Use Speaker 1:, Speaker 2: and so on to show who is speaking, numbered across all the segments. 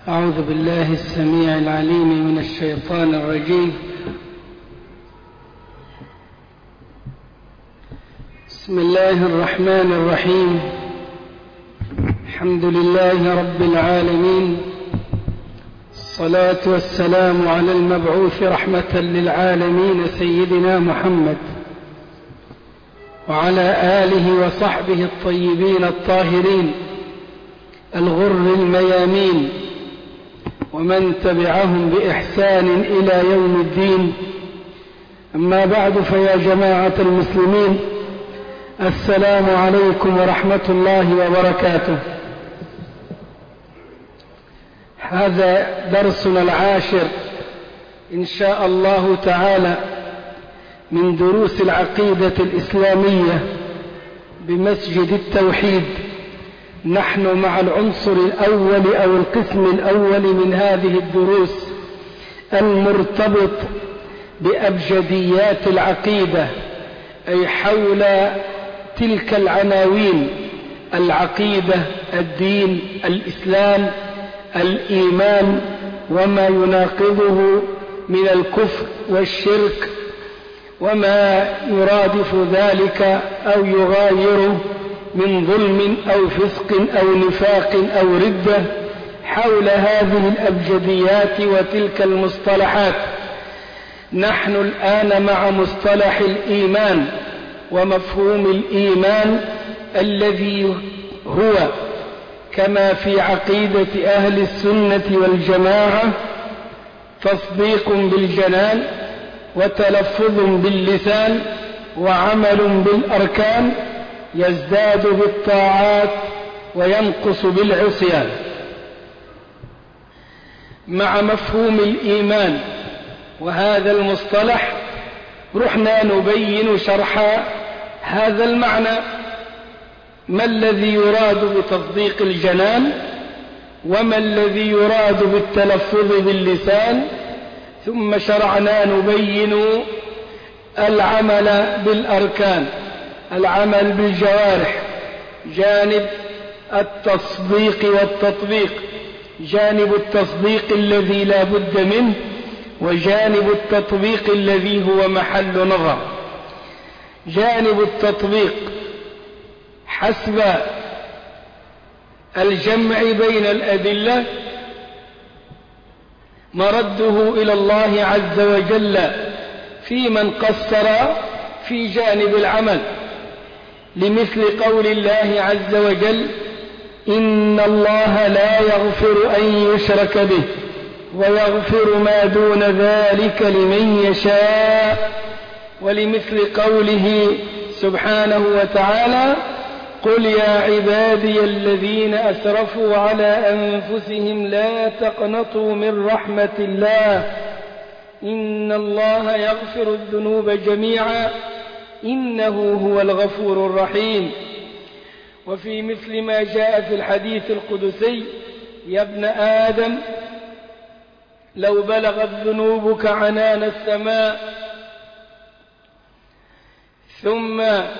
Speaker 1: أعوذ بالله السميع العليم من الشيطان الرجيم بسم الله الرحمن الرحيم الحمد لله رب العالمين الصلاة والسلام على المبعوث رحمة للعالمين سيدنا محمد وعلى آله وصحبه الطيبين الطاهرين الغر الميامين ومن تبعهم بإحسان إلى يوم الدين أما بعد فيا جماعة المسلمين السلام عليكم ورحمة الله وبركاته هذا درسنا العاشر إن شاء الله تعالى من دروس العقيدة الإسلامية بمسجد التوحيد نحن مع العنصر الأول أو القسم الأول من هذه الدروس المرتبط بأبجديات العقيدة أي حول تلك العناوين العقيدة الدين الإسلام الإيمان وما يناقضه من الكفر والشرك وما يرادف ذلك أو يغايره من ظلم أو فسق أو نفاق أو ردة حول هذه الأبجديات وتلك المصطلحات نحن الآن مع مصطلح الإيمان ومفهوم الإيمان الذي هو كما في عقيدة أهل السنة والجماعة تصديق بالجنان وتلفظ باللسان وعمل بالأركان يزداد بالطاعات وينقص بالعصيان مع مفهوم الإيمان وهذا المصطلح رحنا نبين شرح هذا المعنى ما الذي يراد بتصديق الجنان وما الذي يراد بالتلفظ باللسان ثم شرعنا نبين العمل بالأركان العمل بالجوارح جانب التصديق والتطبيق جانب التصديق الذي لا بد منه وجانب التطبيق الذي هو محل نظر جانب التطبيق حسب الجمع بين الأدلة مرده إلى الله عز وجل في من قصر في جانب العمل لمثل قول الله عز وجل إن الله لا يغفر أن يشرك به ويغفر ما دون ذلك لمن يشاء ولمثل قوله سبحانه وتعالى قل يا عبادي الذين أسرفوا على أنفسهم لا تقنطوا من رحمة الله إن الله يغفر الذنوب جميعا إنه هو الغفور الرحيم وفي مثل ما جاء في الحديث القدسي يا ابن آدم لو بلغت ذنوبك عنان السماء ثم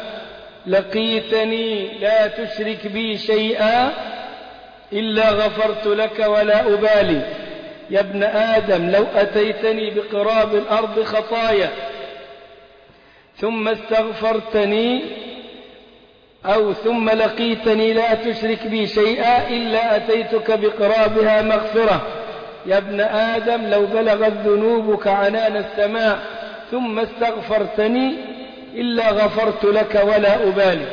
Speaker 1: لقيتني لا تشرك بي شيئا إلا غفرت لك ولا أبالي يا ابن آدم لو أتيتني بقراب الأرض خطايا ثم استغفرتني أو ثم لقيتني لا تشرك بي شيئا إلا أتيتك بقرابها مغفرة يا ابن آدم لو بلغت ذنوبك عنان السماء ثم استغفرتني إلا غفرت لك ولا أبالي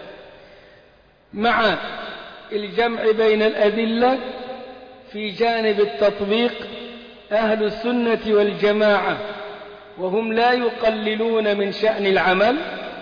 Speaker 1: مع الجمع بين الأدلة في جانب التطبيق أهل السنة والجماعة وهم لا يقللون من شأن العمل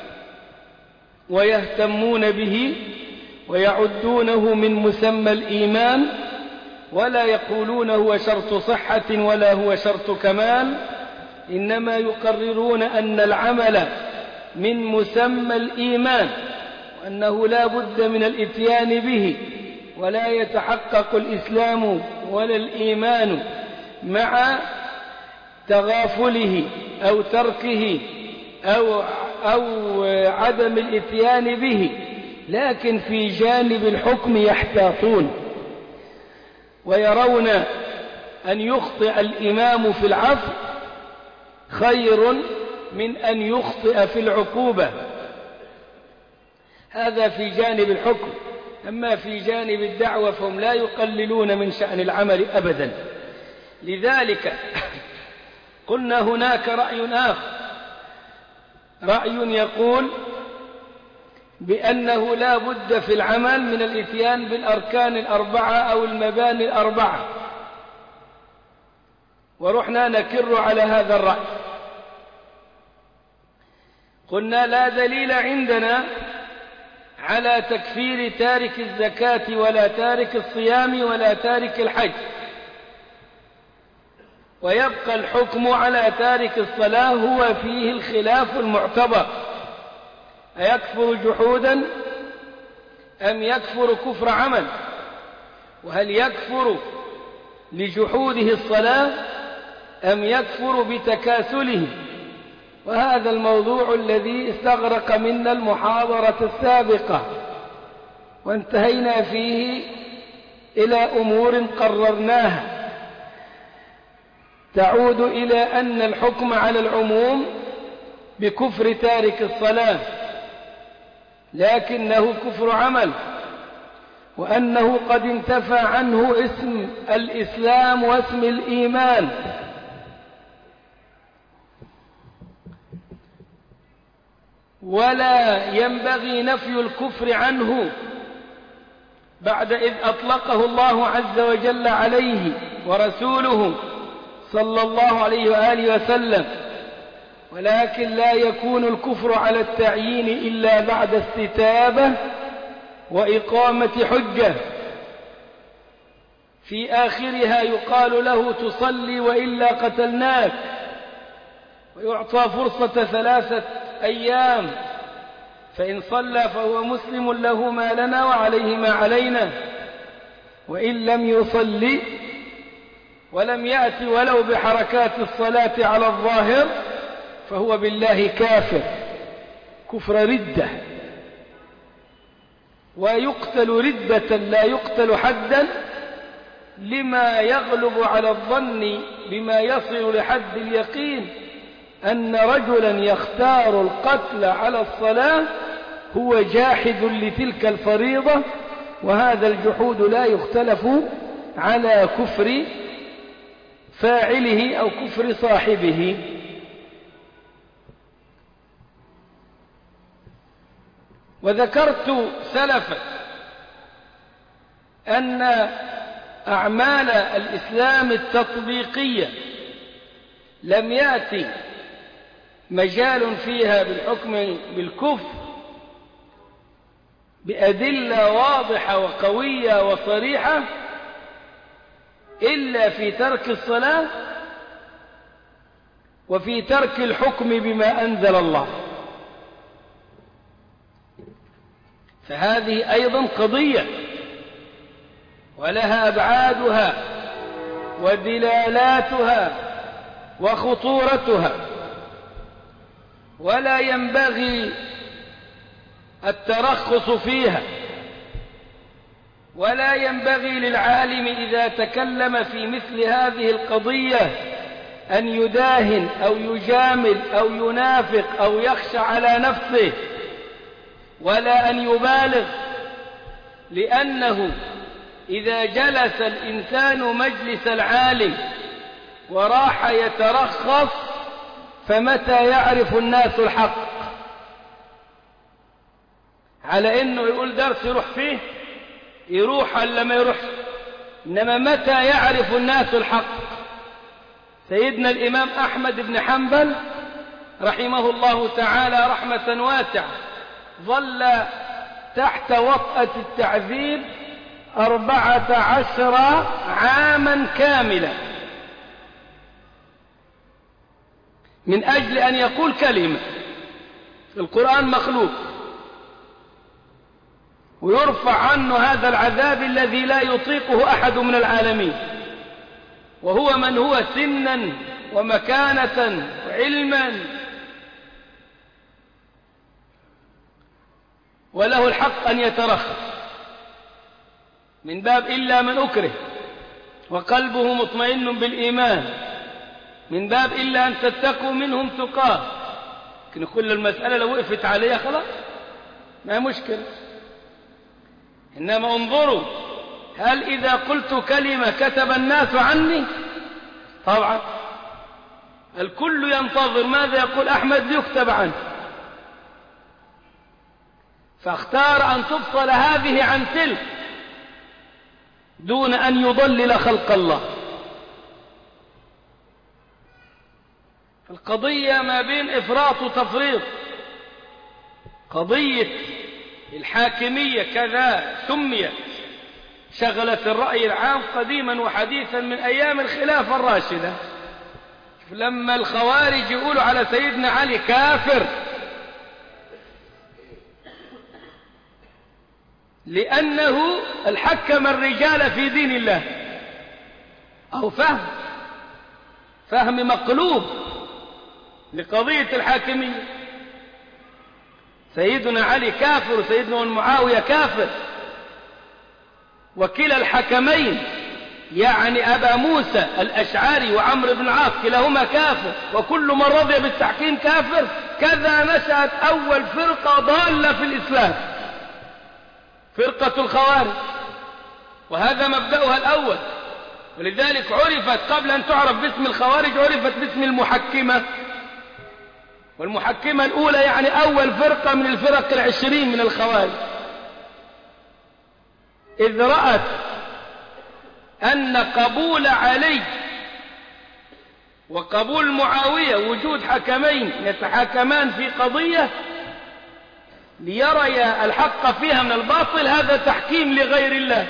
Speaker 1: ويهتمون به ويعدونه من مسمى الإيمان ولا يقولون هو شرط صحة ولا هو شرط كمال إنما يقررون أن العمل من مسمى الإيمان وأنه لا بد من الإتيان به ولا يتحقق الإسلام ولا الإيمان مع تغافله أو تركه أو, أو عدم الإتيان به لكن في جانب الحكم يحتاطون ويرون أن يخطئ الإمام في العفو خير من أن يخطئ في العقوبة هذا في جانب الحكم أما في جانب الدعوة فهم لا يقللون من شأن العمل أبدا لذلك قلنا هناك رأي آخر رأي يقول بأنه لا بد في العمل من الاتيان بالأركان الأربعة أو المباني الأربعة ورحنا نكر على هذا الرأي قلنا لا دليل عندنا على تكفير تارك الزكاة ولا تارك الصيام ولا تارك الحج ويبقى الحكم على تارك الصلاة هو فيه الخلاف المعتبر أيكفر جحودا أم يكفر كفر عمل وهل يكفر لجحوده الصلاة أم يكفر بتكاسله وهذا الموضوع الذي استغرق منا المحاضرة السابقة وانتهينا فيه إلى أمور قررناها تعود إلى أن الحكم على العموم بكفر تارك الصلاة لكنه كفر عمل وأنه قد انتفى عنه اسم الإسلام واسم الإيمان ولا ينبغي نفي الكفر عنه بعد إذ أطلقه الله عز وجل عليه ورسوله صلى الله عليه وآله وسلم ولكن لا يكون الكفر على التعيين إلا بعد استتابة وإقامة حجة في آخرها يقال له تصلي وإلا قتلناك ويعطى فرصة ثلاثة أيام فإن صلى فهو مسلم له ما لنا وعليه ما علينا وإن لم يصلي ولم يأتي ولو بحركات الصلاة على الظاهر فهو بالله كافر كفر ردة ويقتل ردة لا يقتل حدا لما يغلب على الظن بما يصل لحد اليقين أن رجلا يختار القتل على الصلاة هو جاحد لتلك الفريضة وهذا الجحود لا يختلف على كفر فاعله أو كفر صاحبه وذكرت سلفا أن أعمال الإسلام التطبيقية لم يأتي مجال فيها بالحكم بالكفر بأدلة واضحة وقوية وصريحة إلا في ترك الصلاة وفي ترك الحكم بما أنزل الله فهذه أيضا قضية ولها أبعادها ودلالاتها وخطورتها ولا ينبغي الترخص فيها ولا ينبغي للعالم إذا تكلم في مثل هذه القضية أن يداهن أو يجامل أو ينافق أو يخشى على نفسه ولا أن يبالغ لأنه إذا جلس الإنسان مجلس العالم وراح يترخص فمتى يعرف الناس الحق على انه يقول درس يروح فيه يروح ولا ما يروحش انما متى يعرف الناس الحق سيدنا الامام احمد بن حنبل رحمه الله تعالى رحمه واسعه ظل تحت وطأة التعذيب أربعة عشر عاما كاملا من أجل أن يقول كلمة القرآن مخلوق ويرفع عنه هذا العذاب الذي لا يطيقه أحد من العالمين وهو من هو سنا ومكانة وعلما وله الحق أن يترخص من باب إلا من أكره وقلبه مطمئن بالإيمان من باب إلا أن تتقوا منهم تقاه لكن كل المسألة لو وقفت عليها خلاص ما مشكلة إنما انظروا هل إذا قلت كلمة كتب الناس عني طبعا الكل ينتظر ماذا يقول أحمد ليكتب عنه فاختار أن تفصل هذه عن تلك دون أن يضلل خلق الله القضية ما بين إفراط وتفريط قضية الحاكمية كذا سميت شغلت الرأي العام قديما وحديثا من أيام الخلافة الراشدة لما الخوارج يقولوا على سيدنا علي كافر لأنه الحكم الرجال في دين الله أو فهم فهم مقلوب لقضية الحاكمية سيدنا علي كافر وسيدنا معاوية كافر وكلا الحكمين يعني أبا موسى الأشعري وعمرو بن العاص كلاهما كافر وكل من رضي بالتحكيم كافر كذا نشأت أول فرقة ضالة في الإسلام فرقة الخوارج وهذا مبدأها الأول ولذلك عرفت قبل أن تعرف باسم الخوارج عرفت باسم المحكمة والمحكمة الأولى يعني أول فرقة من الفرق العشرين من الخوارج إذ رأت أن قبول علي وقبول معاوية وجود حكمين يتحاكمان في قضية ليري الحق فيها من الباطل هذا تحكيم لغير الله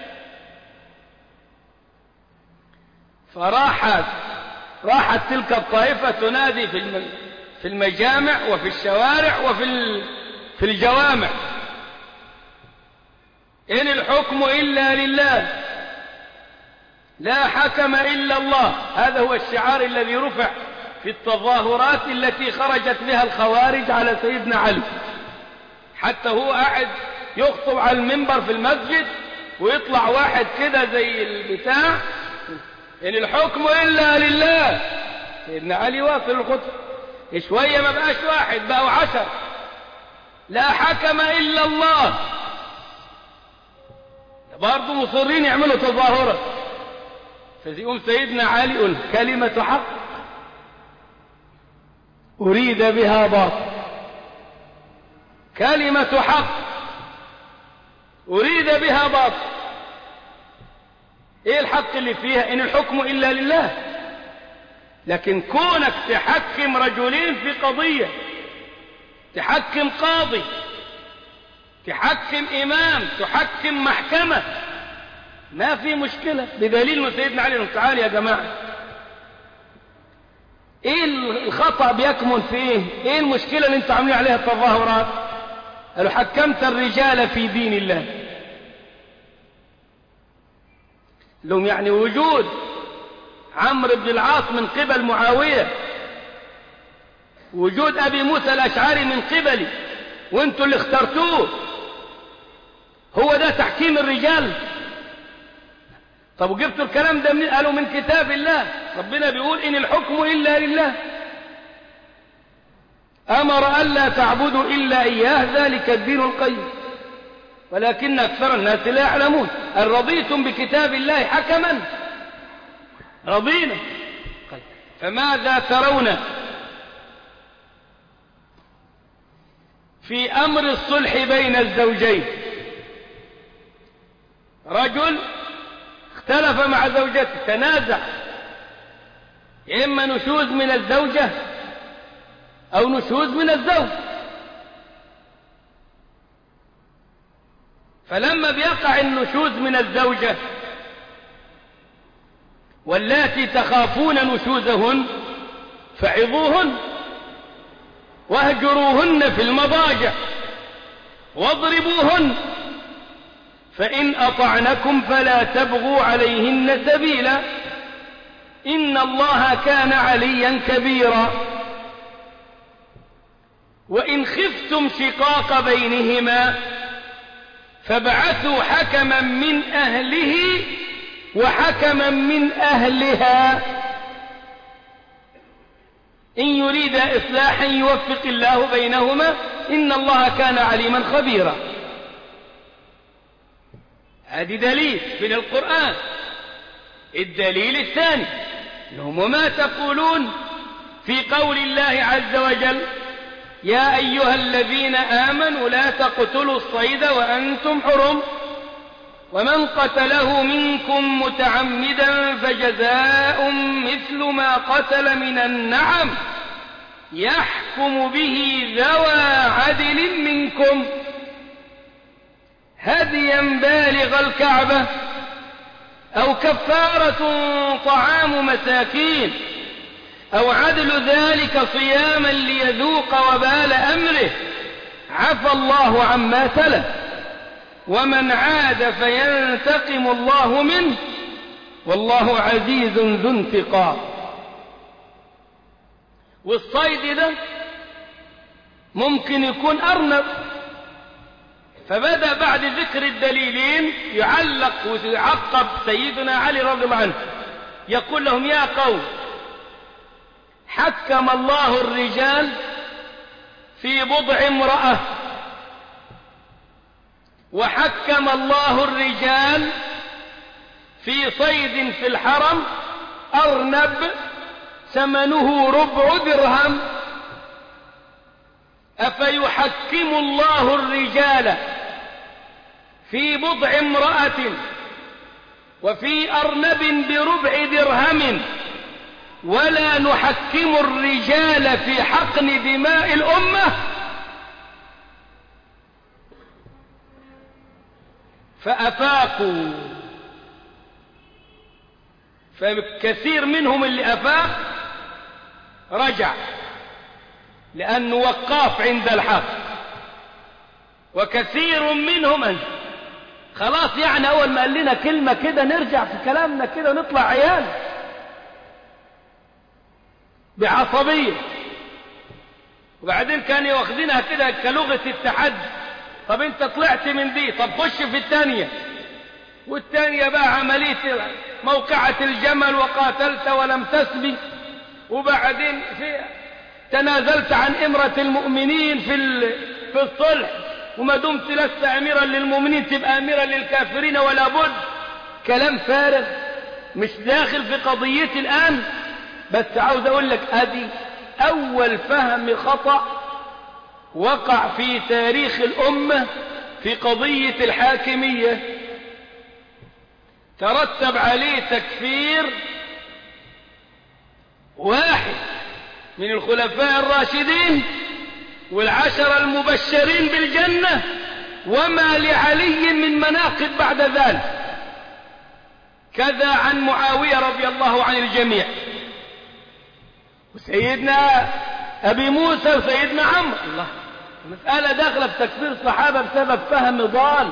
Speaker 1: فراحت راحت تلك الطائفة تنادي في في المجامع وفي الشوارع وفي في الجوامع إن الحكم إلا لله لا حكم إلا الله هذا هو الشعار الذي رفع في التظاهرات التي خرجت بها الخوارج على سيدنا علي حتى هو قاعد يخطب على المنبر في المسجد ويطلع واحد كده زي البتاع إن الحكم إلا لله سيدنا علي واصل الخطب شوية ما بقاش واحد بقوا عشر لا حكم إلا الله برضه مصرين يعملوا تظاهرة فيقوم سيدنا علي يقول كلمة حق أريد بها باطل كلمة حق أريد بها باطل إيه الحق اللي فيها إن الحكم إلا لله لكن كونك تحكم رجلين في قضية تحكم قاضي تحكم إمام تحكم محكمة ما في مشكلة بدليل ان سيدنا علي تعالى يا جماعة ايه الخطأ بيكمن في ايه ايه المشكلة اللي انتوا عاملين عليها التظاهرات قالوا حكمت الرجال في دين الله لهم يعني وجود عمرو بن العاص من قبل معاوية وجود أبي موسى الأشعري من قبلي وانتوا اللي اخترتوه هو ده تحكيم الرجال طب وجبتوا الكلام ده منين قالوا من كتاب الله ربنا بيقول إن الحكم إلا لله أمر ألا تعبدوا إلا إياه ذلك الدين القيم ولكن أكثر الناس لا يعلمون أن رضيتم بكتاب الله حكما رضينا فماذا ترون في أمر الصلح بين الزوجين رجل اختلف مع زوجته تنازع إما نشوز من الزوجة أو نشوز من الزوج فلما بيقع النشوز من الزوجة واللاتي تخافون نشوزهن فعظوهن واهجروهن في المضاجع واضربوهن فإن أطعنكم فلا تبغوا عليهن سبيلا إن الله كان عليا كبيرا وإن خفتم شقاق بينهما فابعثوا حكما من أهله وحكما من أهلها إن يريد إصلاحا يوفق الله بينهما إن الله كان عليما خبيرا هذه دليل من القرآن الدليل الثاني لهم وما تقولون في قول الله عز وجل يا أيها الذين آمنوا لا تقتلوا الصيد وأنتم حرم ومن قتله منكم متعمدا فجزاء مثل ما قتل من النعم يحكم به ذوى عدل منكم هديا بالغ الكعبة أو كفارة طعام مساكين أو عدل ذلك صياما ليذوق وبال أمره عفى الله عما سلف ومن عاد فينتقم الله منه والله عزيز ذو انتقام والصيد ده ممكن يكون أرنب فبدأ بعد ذكر الدليلين يعلق ويعقب سيدنا علي رضي الله عنه يقول لهم يا قوم حكم الله الرجال في بضع امرأة وحكم الله الرجال في صيد في الحرم أرنب ثمنه ربع درهم أفيحكم الله الرجال في بضع امرأة وفي أرنب بربع درهم ولا نحكم الرجال في حقن دماء الأمة فأفاقوا فكثير منهم اللي أفاق رجع لأنه وقاف عند الحق وكثير منهم أنت خلاص يعني أول ما قال لنا كلمة كده نرجع في كلامنا كده ونطلع عيال بعصبية وبعدين كانوا واخدينها كده كلغة التحدي طب انت طلعت من دي طب خش في الثانية والثانية بقى عملية موقعة الجمل وقاتلت ولم تسبي وبعدين في تنازلت عن إمرة المؤمنين في في الصلح وما دمت لست أميرا للمؤمنين تبقى أميرا للكافرين ولا بد كلام فارغ مش داخل في قضيتي الآن بس عاوز أقول لك أدي أول فهم خطأ وقع في تاريخ الأمة في قضية الحاكمية ترتب عليه تكفير واحد من الخلفاء الراشدين والعشر المبشرين بالجنة وما لعلي من مناقب بعد ذلك كذا عن معاوية رضي الله عن الجميع وسيدنا أبي موسى وسيدنا عمرو الله المسألة داخلة في تكفير الصحابة بسبب فهم ضال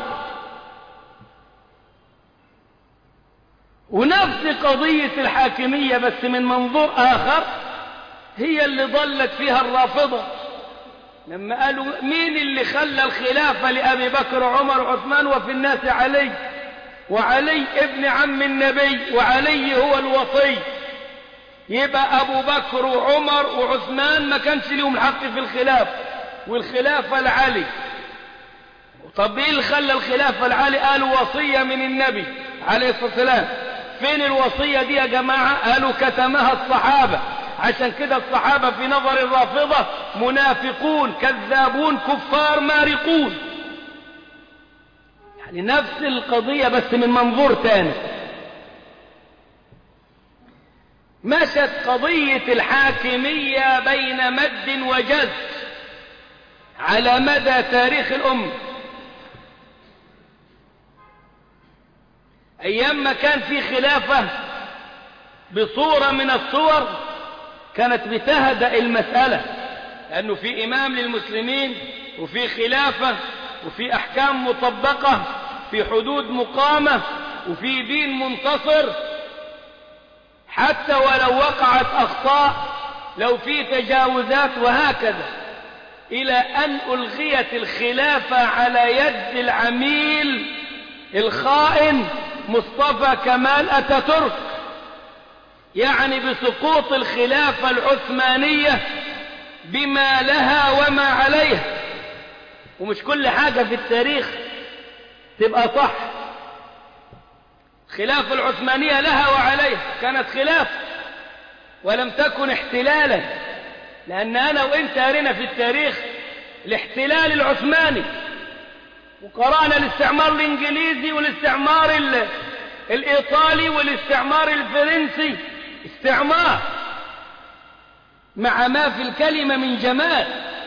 Speaker 1: ونفس قضية الحاكمية بس من منظور آخر هي اللي ضلت فيها الرافضة لما قالوا مين اللي خلى الخلافة لأبي بكر وعمر وعثمان وفي الناس علي وعلي ابن عم النبي وعلي هو الوصي يبقى أبو بكر وعمر وعثمان ما كانش لهم الحق في الخلافة والخلافة لعلي طب ايه اللي خلى الخلافة لعلي قالوا وصية من النبي عليه الصلاة والسلام فين الوصية دي يا جماعة قالوا كتمها الصحابة عشان كده الصحابة في نظر الرافضة منافقون كذابون كفار مارقون يعني نفس القضية بس من منظور تاني مشت قضية الحاكمية بين مد وجز على مدى تاريخ الأمة أيام ما كان في خلافة بصورة من الصور كانت بتهدأ المسألة لأنه في إمام للمسلمين وفي خلافة وفي أحكام مطبقة في حدود مقامة وفي دين منتصر حتى ولو وقعت أخطاء لو في تجاوزات وهكذا إلى أن ألغيت الخلافة على يد العميل الخائن مصطفى كمال أتاتورك يعني بسقوط الخلافة العثمانية بما لها وما عليها ومش كل حاجة في التاريخ تبقى صح خلافة العثمانية لها وعليها كانت خلافة ولم تكن احتلالا لأن أنا وإنت قرينا في التاريخ الاحتلال العثماني وقرأنا الاستعمار الإنجليزي والاستعمار ال... الإيطالي والاستعمار الفرنسي استعمار مع ما في الكلمة من جمال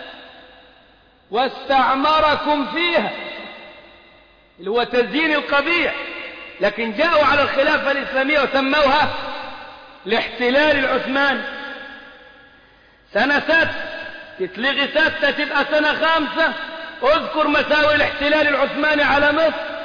Speaker 1: واستعمركم فيها اللي هو تزيين القبيح لكن جاءوا على الخلافة الإسلامية وسموها الاحتلال العثماني سنة ستة تتلغي ستة تبقى سنة خامسة اذكر مساوئ الاحتلال العثماني على مصر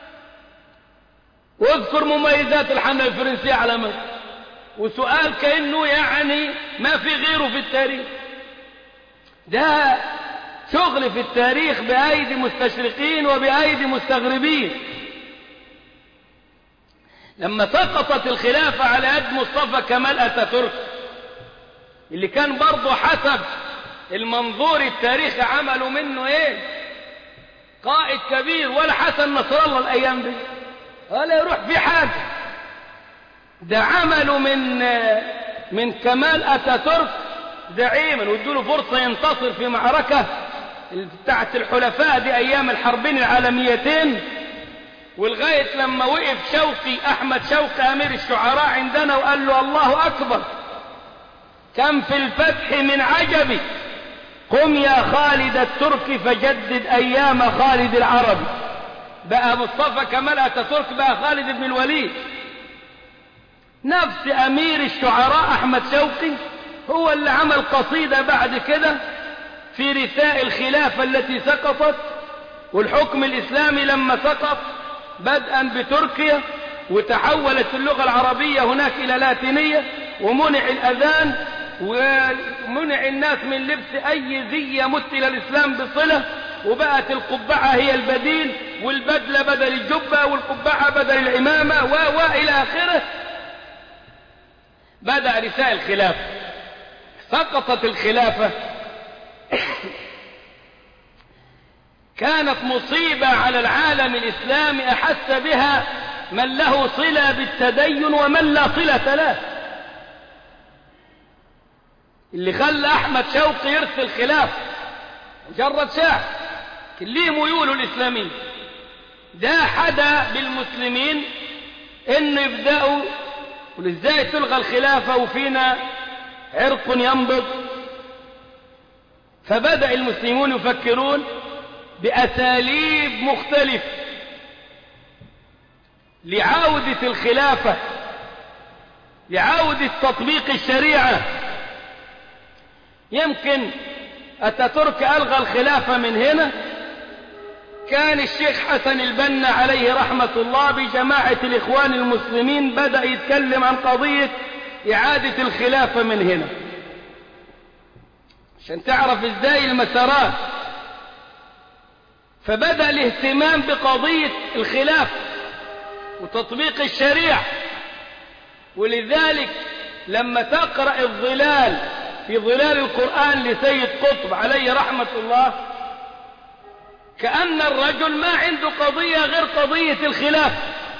Speaker 1: واذكر مميزات الحملة الفرنسية على مصر وسؤال كأنه يعني ما في غيره في التاريخ ده شغل في التاريخ بأيدي مستشرقين وبأيدي مستغربين لما سقطت الخلافة على يد مصطفى كمال أتاتورك اللي كان برضه حسب المنظور التاريخي عملوا منه ايه قائد كبير ولا حسن نصر الله الايام دي ولا يروح في حاجة ده عملوا من من كمال اتاتورك زعيما وادوا له فرصة ينتصر في معركة بتاعت الحلفاء دي ايام الحربين العالميتين ولغاية لما وقف شوقي احمد شوقي امير الشعراء عندنا وقال له الله اكبر كم في الفتح من عجب قم يا خالد الترك فجدد أيام خالد العربي بقى مصطفى كمال أتاتورك بقى خالد بن الوليد نفس أمير الشعراء أحمد شوقي هو اللي عمل قصيدة بعد كده في رثاء الخلافة التي سقطت والحكم الإسلامي لما سقط بدءا بتركيا وتحولت اللغة العربية هناك إلى لاتينية ومنع الأذان ومنع الناس من لبس أي زي يمت إلى الإسلام بصلة وبقت القبعة هي البديل والبدلة بدل الجبة والقبعة بدل العمامة و و إلى آخره بدأ رساء الخلافة سقطت الخلافة كانت مصيبة على العالم الإسلامي أحس بها من له صلة بالتدين ومن لا صلة له اللي خلى أحمد شوقي يرسل خلاف مجرد شاعر ليه ميوله الإسلامي ده حدا بالمسلمين إنه يبدأوا ولإزاي تلغى الخلافة وفينا عرق ينبض فبدأ المسلمون يفكرون بأساليب مختلفة لعودة الخلافة لعودة تطبيق الشريعة يمكن أتاتورك ألغى الخلافة من هنا كان الشيخ حسن البنا عليه رحمة الله بجماعة الإخوان المسلمين بدأ يتكلم عن قضية إعادة الخلافة من هنا عشان تعرف إزاي المسارات فبدأ الاهتمام بقضية الخلافة وتطبيق الشريعة ولذلك لما تقرأ الظلال في ظلال القرآن لسيد قطب عليه رحمة الله كأن الرجل ما عنده قضية غير قضية الخلاف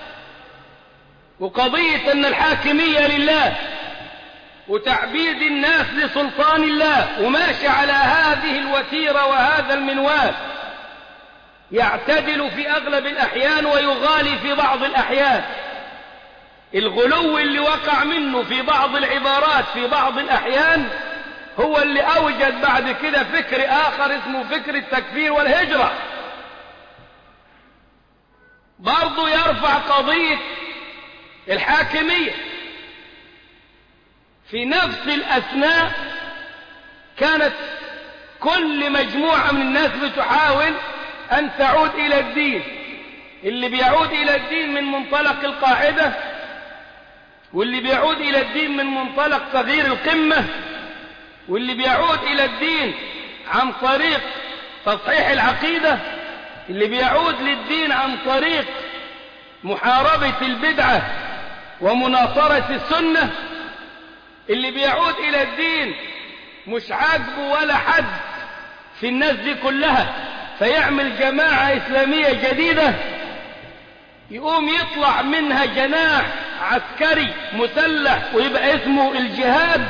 Speaker 1: وقضية أن الحاكمية لله وتعبيد الناس لسلطان الله وماشي على هذه الوتيرة وهذا المنوال يعتدل في أغلب الأحيان ويغالي في بعض الأحيان الغلو اللي وقع منه في بعض العبارات في بعض الأحيان هو اللي أوجد بعد كده فكر آخر اسمه فكر التكفير والهجرة برضو يرفع قضية الحاكمية في نفس الأثناء كانت كل مجموعة من الناس بتحاول أن تعود إلى الدين اللي بيعود إلى الدين من منطلق القاعدة واللي بيعود إلى الدين من منطلق تغيير القمة واللي بيعود إلى الدين عن طريق تصحيح العقيدة اللي بيعود للدين عن طريق محاربة البدعة ومناصرة السنة اللي بيعود إلى الدين مش عاجبه ولا حد في الناس دي كلها فيعمل جماعة إسلامية جديدة يقوم يطلع منها جناح عسكري مسلح ويبقى اسمه الجهاد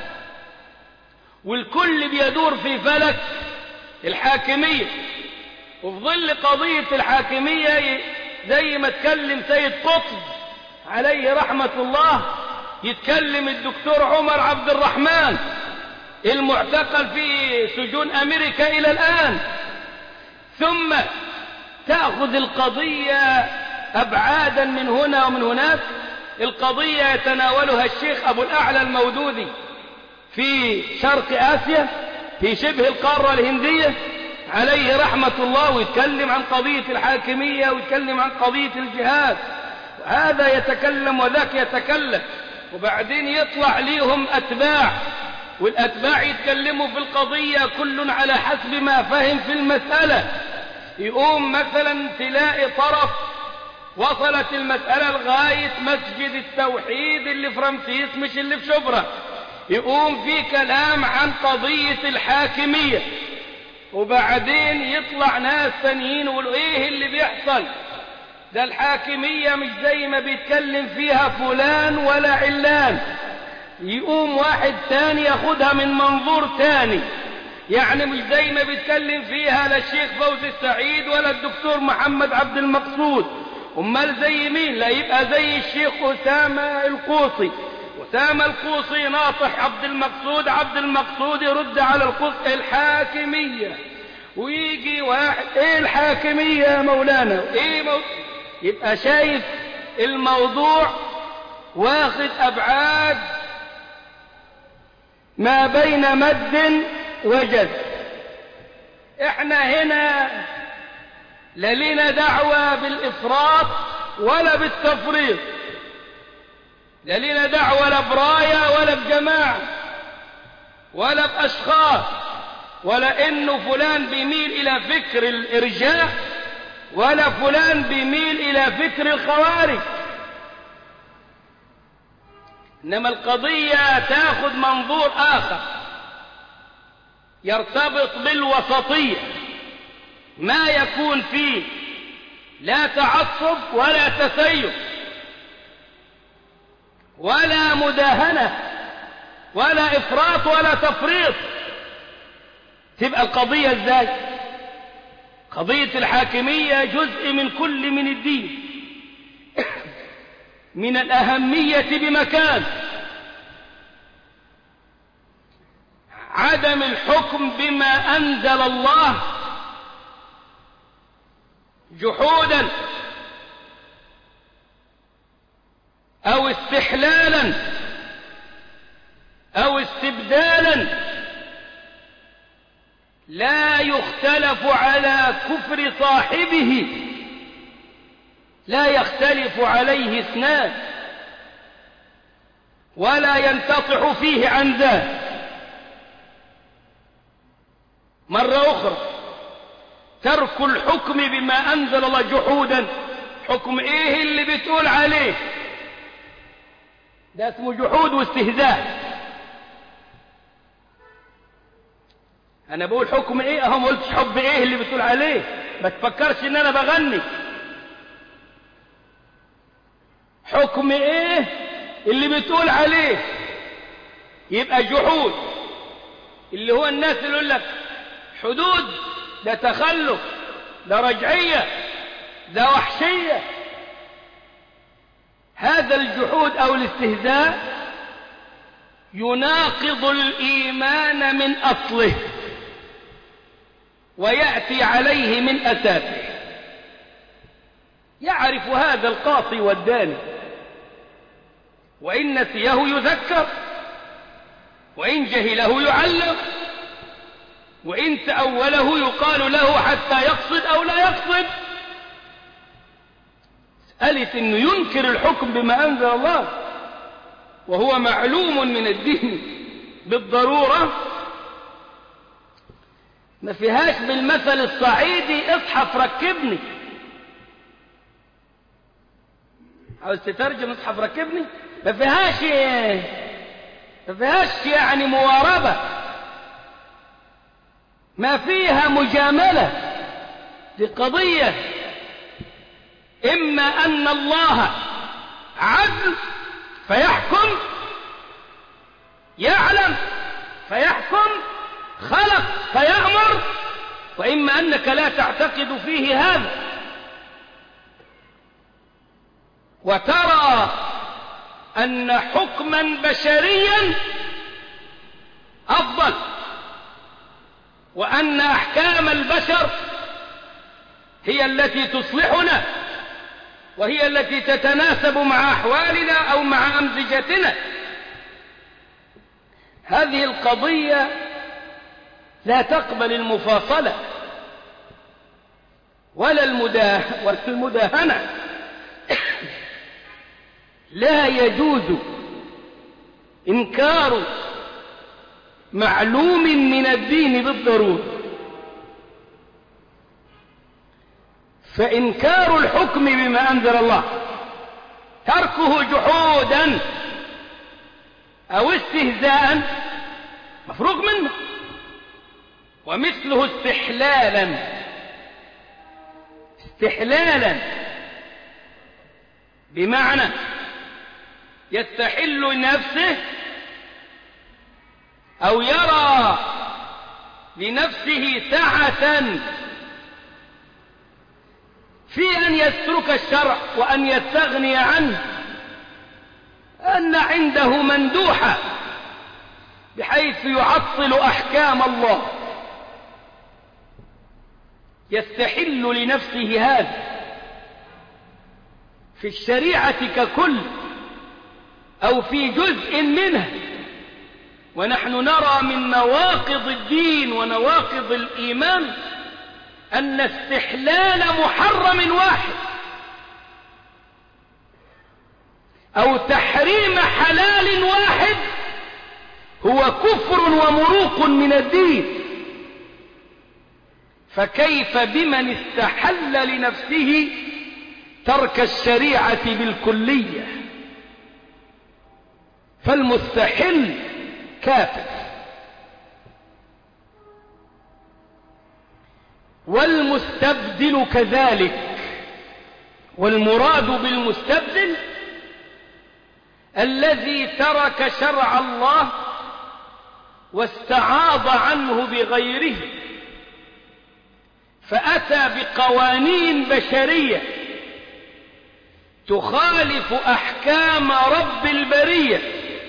Speaker 1: والكل بيدور في فلك الحاكمية وفي ظل قضية الحاكمية زي ما اتكلم سيد قطب عليه رحمة الله يتكلم الدكتور عمر عبد الرحمن المعتقل في سجون أمريكا إلى الآن ثم تأخذ القضية أبعادا من هنا ومن هناك القضية يتناولها الشيخ أبو الأعلى المودودي في شرق آسيا في شبه القارة الهندية عليه رحمة الله ويتكلم عن قضية الحاكمية ويتكلم عن قضية الجهاد هذا يتكلم وذاك يتكلم وبعدين يطلع ليهم أتباع والأتباع يتكلموا في القضية كل على حسب ما فهم في المسألة يقوم مثلا تلاقي طرف وصلت المسألة لغاية مسجد التوحيد اللي في رمسيس مش اللي في شبرا يقوم في كلام عن قضية الحاكمية وبعدين يطلع ناس تانيين يقولوا ايه اللي بيحصل ده الحاكمية مش زي ما بيتكلم فيها فلان ولا علان يقوم واحد تاني ياخدها من منظور تاني يعني مش زي ما بيتكلم فيها لا الشيخ فوزي السعيد ولا الدكتور محمد عبد المقصود امال زي مين لا يبقى زي الشيخ اسامه القوصي اسامه القوصي ناصح عبد المقصود عبد المقصود يرد على القوصي الحاكميه ويجي واحد ايه الحاكميه يا مولانا ايه مو... يبقى شايف الموضوع واخد ابعاد ما بين مد وجد احنا هنا لا لنا دعوة بالإفراط ولا بالتفريط لا لنا دعوة لا براية ولا بجماعة ولا بأشخاص ولا إنه فلان بيميل إلى فكر الإرجاء ولا فلان بيميل إلى فكر الخوارج إنما القضية تأخذ منظور آخر يرتبط بالوسطية ما يكون فيه لا تعصب ولا تسيب ولا مداهنة ولا إفراط ولا تفريط تبقى القضية ازاي قضية الحاكمية جزء من كل من الدين من الأهمية بمكان عدم الحكم بما أنزل الله جحودا أو استحلالا أو استبدالا لا يختلف على كفر صاحبه لا يختلف عليه اثنان ولا ينتصح فيه عن ذلك مرة أخرى ترك الحكم بما أنزل الله جحودا حكم إيه اللي بتقول عليه ده اسمه جحود واستهزاء أنا بقول حكم إيه أهو ما قلتش حب إيه اللي بتقول عليه ما تفكرش إن أنا بغني حكم إيه اللي بتقول عليه يبقى جحود اللي هو الناس اللي يقول لك حدود ده تخلف ده رجعية ده وحشية هذا الجحود أو الاستهزاء يناقض الإيمان من أصله ويأتي عليه من أساسه يعرف هذا القاصي والداني وإن نسيه يذكر وإن جهله يعلم وإن تأوله يقال له حتى يقصد أو لا يقصد مسألة أنه ينكر الحكم بما أنزل الله وهو معلوم من الدين بالضرورة ما فيهاش بالمثل الصعيدي اصحف ركبني عاوز تترجم اصحف ركبني ما فيهاش ما فيهاش يعني مواربة ما فيها مجاملة دي قضية إما أن الله عدل فيحكم يعلم فيحكم خلق فيأمر وإما أنك لا تعتقد فيه هذا وترى أن حكما بشريا أفضل وأن أحكام البشر هي التي تصلحنا وهي التي تتناسب مع أحوالنا أو مع أمزجتنا هذه القضية لا تقبل المفاصلة ولا المداهنة لا يجوز إنكار معلوم من الدين بالضرورة فإنكار الحكم بما أنزل الله تركه جحودا أو استهزاء مفروغ منه ومثله استحلالا استحلالا بمعنى يستحل لنفسه أو يرى لنفسه سعة في أن يترك الشرع وأن يستغني عنه أن عنده مندوحة بحيث يعطل أحكام الله يستحل لنفسه هذا في الشريعة ككل أو في جزء منها ونحن نرى من نواقض الدين ونواقض الإيمان أن استحلال محرم واحد أو تحريم حلال واحد هو كفر ومروق من الدين فكيف بمن استحل لنفسه ترك الشريعة بالكلية فالمستحل كافر والمستبدل كذلك والمراد بالمستبدل الذي ترك شرع الله واستعاض عنه بغيره فأتى بقوانين بشرية تخالف أحكام رب البرية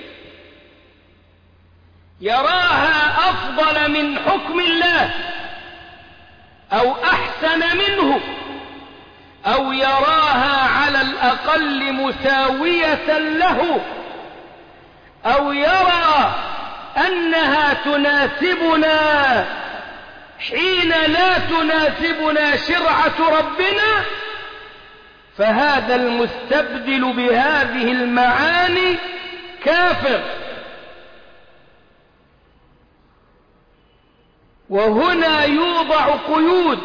Speaker 1: يراها أفضل من حكم الله أو أحسن منه أو يراها على الأقل مساوية له أو يرى أنها تناسبنا حين لا تناسبنا شرعة ربنا فهذا المستبدل بهذه المعاني كافر وهنا يوضع قيود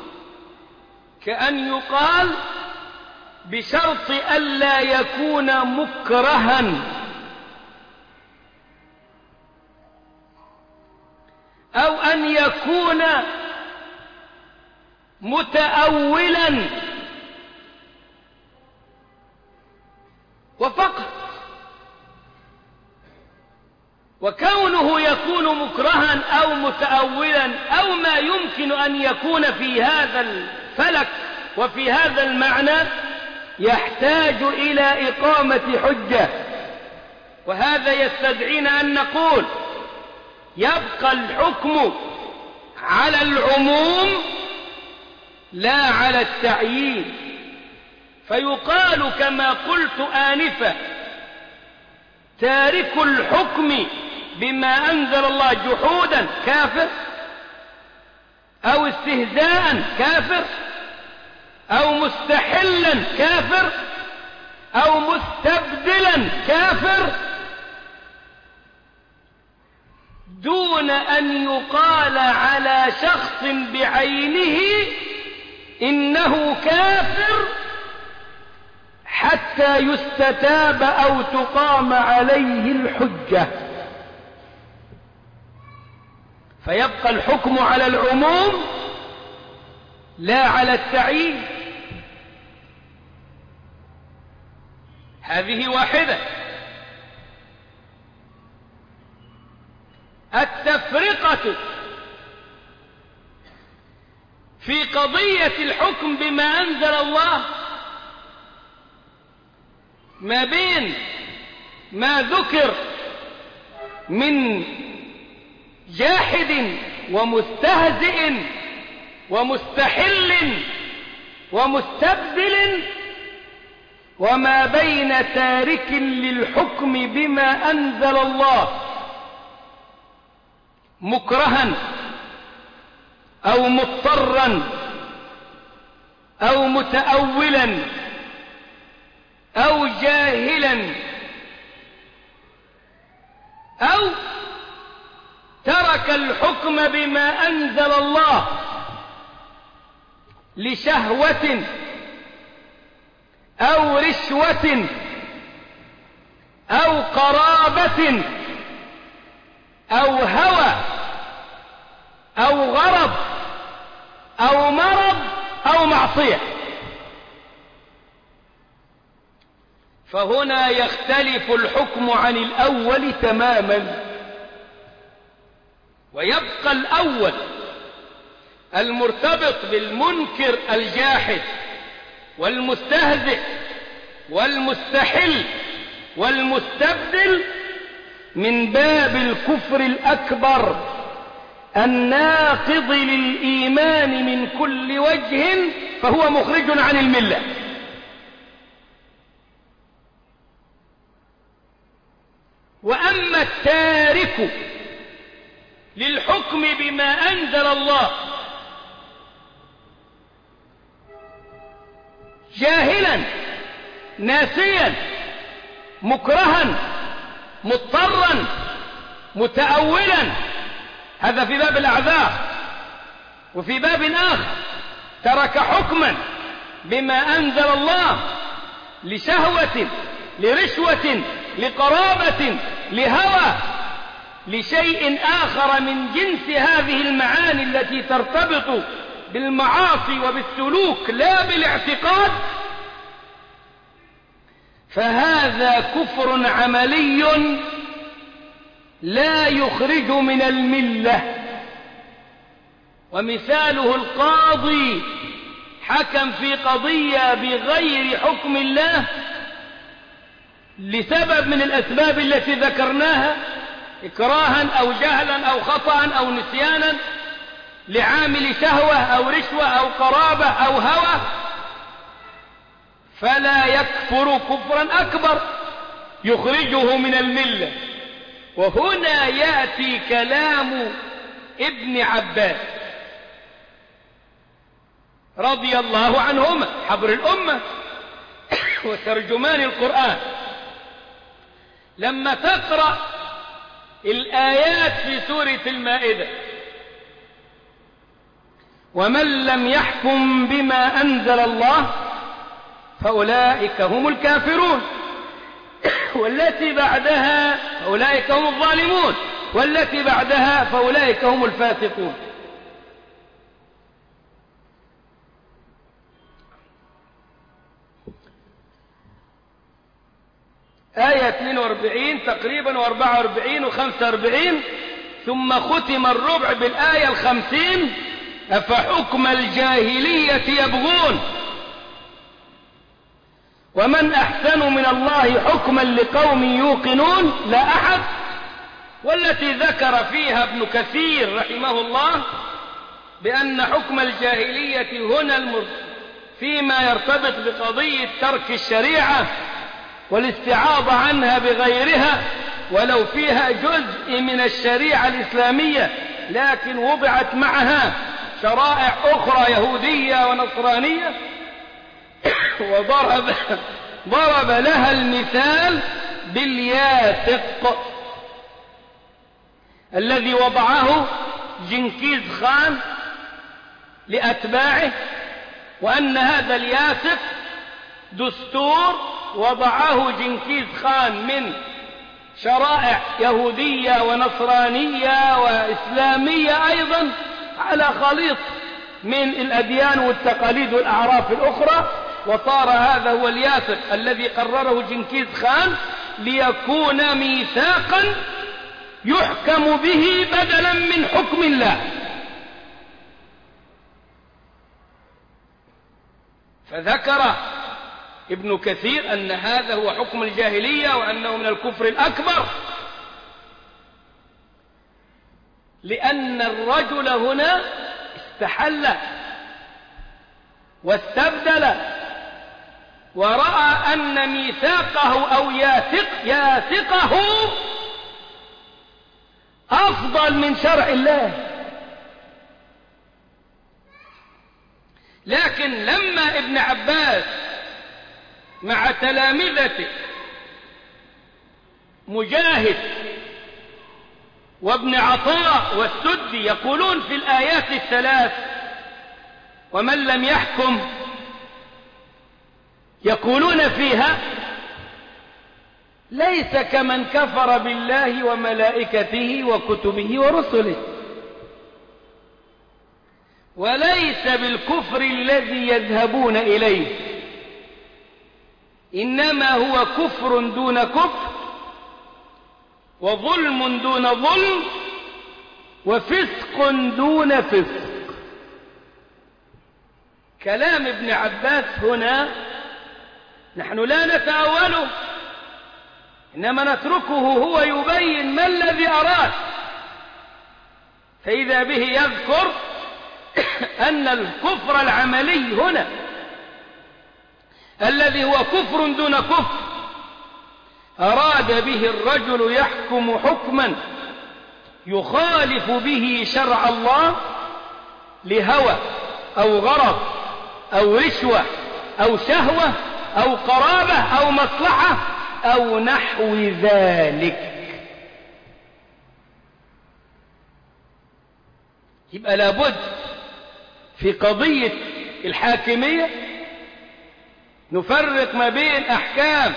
Speaker 1: كأن يقال بشرط ألا يكون مكرها أو أن يكون متأولا وفقط وكونه يكون مكرها أو متأولا أو ما يمكن أن يكون في هذا الفلك وفي هذا المعنى يحتاج إلى إقامة حجة وهذا يستدعينا أن نقول يبقى الحكم على العموم لا على التعيين فيقال كما قلت آنفا تارك الحكم بما أنزل الله جحودا كافر أو استهزاء كافر أو مستحلا كافر أو مستبدلا كافر دون أن يقال على شخص بعينه إنه كافر حتى يستتاب أو تقام عليه الحجة فيبقى الحكم على العموم لا على التعيين هذه واحدة التفرقة في قضية الحكم بما أنزل الله ما بين ما ذكر من جاحد ومستهزئ ومستحل ومستبدل وما بين تارك للحكم بما أنزل الله مكرها أو مضطرا أو متأولا أو جاهلا أو ترك الحكم بما أنزل الله لشهوة أو رشوة أو قرابة أو هوى أو غرض أو مرض أو معصية فهنا يختلف الحكم عن الأول تماما ويبقى الأول المرتبط بالمنكر الجاحد والمستهزئ والمستحل والمستبدل من باب الكفر الأكبر الناقض للإيمان من كل وجه فهو مخرج عن الملة وأما التارك للحكم بما أنزل الله جاهلا ناسيا مكرها مضطرا متأولا هذا في باب الأعذار وفي باب آخر ترك حكما بما أنزل الله لشهوة لرشوة لقرابة لهوى لشيء آخر من جنس هذه المعاني التي ترتبط بالمعاصي وبالسلوك لا بالاعتقاد فهذا كفر عملي لا يخرج من الملة ومثاله القاضي حكم في قضية بغير حكم الله لسبب من الأسباب التي ذكرناها إكراها أو جهلا أو خطأ أو نسيانا لعامل شهوة أو رشوة أو قرابة أو هوى فلا يكفر كفرا أكبر يخرجه من الملة وهنا يأتي كلام ابن عباس رضي الله عنهما حبر الأمة وترجمان القرآن لما تقرأ الآيات في سورة المائدة ومن لم يحكم بما أنزل الله فأولئك هم الكافرون والتي بعدها فأولئك هم الظالمون والتي بعدها فأولئك هم الفاسقون آية 42 تقريبا و44 و45 ثم ختم الربع بالآية الخمسين أفحكم الجاهلية يبغون ومن أحسن من الله حكما لقوم يوقنون لا أحد والتي ذكر فيها ابن كثير رحمه الله بأن حكم الجاهلية هنا المر فيما يرتبط بقضية ترك الشريعة والاستعاضة عنها بغيرها ولو فيها جزء من الشريعة الإسلامية لكن وضعت معها شرائع أخرى يهودية ونصرانية وضرب ضرب لها المثال بالياسق الذي وضعه جنكيز خان لأتباعه وأن هذا الياسق دستور وضعه جنكيز خان من شرائع يهودية ونصرانية وإسلامية أيضا على خليط من الأديان والتقاليد والأعراف الأخرى وصار هذا هو الياسر الذي قرره جنكيز خان ليكون ميثاقا يحكم به بدلا من حكم الله فذكر ابن كثير أن هذا هو حكم الجاهلية وأنه من الكفر الأكبر لأن الرجل هنا استحل واستبدل ورأى أن ميثاقه أو ياثق ياثقه أفضل من شرع الله لكن لما ابن عباس مع تلامذته مجاهد وابن عطاء والسدي يقولون في الآيات الثلاث ومن لم يحكم يقولون فيها ليس كمن كفر بالله وملائكته وكتبه ورسله وليس بالكفر الذي يذهبون إليه إنما هو كفر دون كفر وظلم دون ظلم وفسق دون فسق كلام ابن عباس هنا نحن لا نتأوله إنما نتركه هو يبين ما الذي أراد فإذا به يذكر أن الكفر العملي هنا الذي هو كفر دون كفر أراد به الرجل يحكم حكما يخالف به شرع الله لهوى أو غرض أو رشوة أو شهوة أو قرابة أو مصلحة أو نحو ذلك يبقى لابد في قضية الحاكمية نفرق ما بين أحكام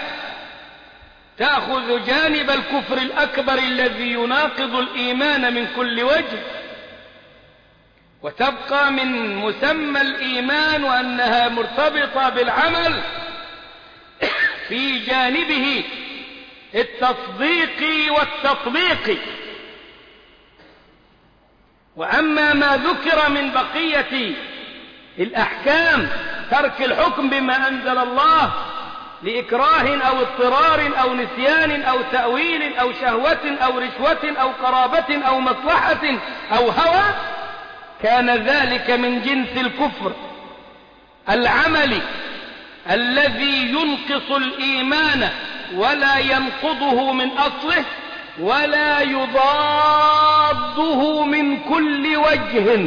Speaker 1: تأخذ جانب الكفر الأكبر الذي يناقض الإيمان من كل وجه وتبقى من مسمى الإيمان وأنها مرتبطة بالعمل في جانبه التصديق والتطبيق وأما ما ذكر من بقية الأحكام ترك الحكم بما أنزل الله لإكراه أو اضطرار أو نسيان أو تأويل أو شهوة أو رشوة أو قرابة أو مصلحة أو هوى كان ذلك من جنس الكفر العمل الذي ينقص الإيمان ولا ينقضه من أصله ولا يضاده من كل وجه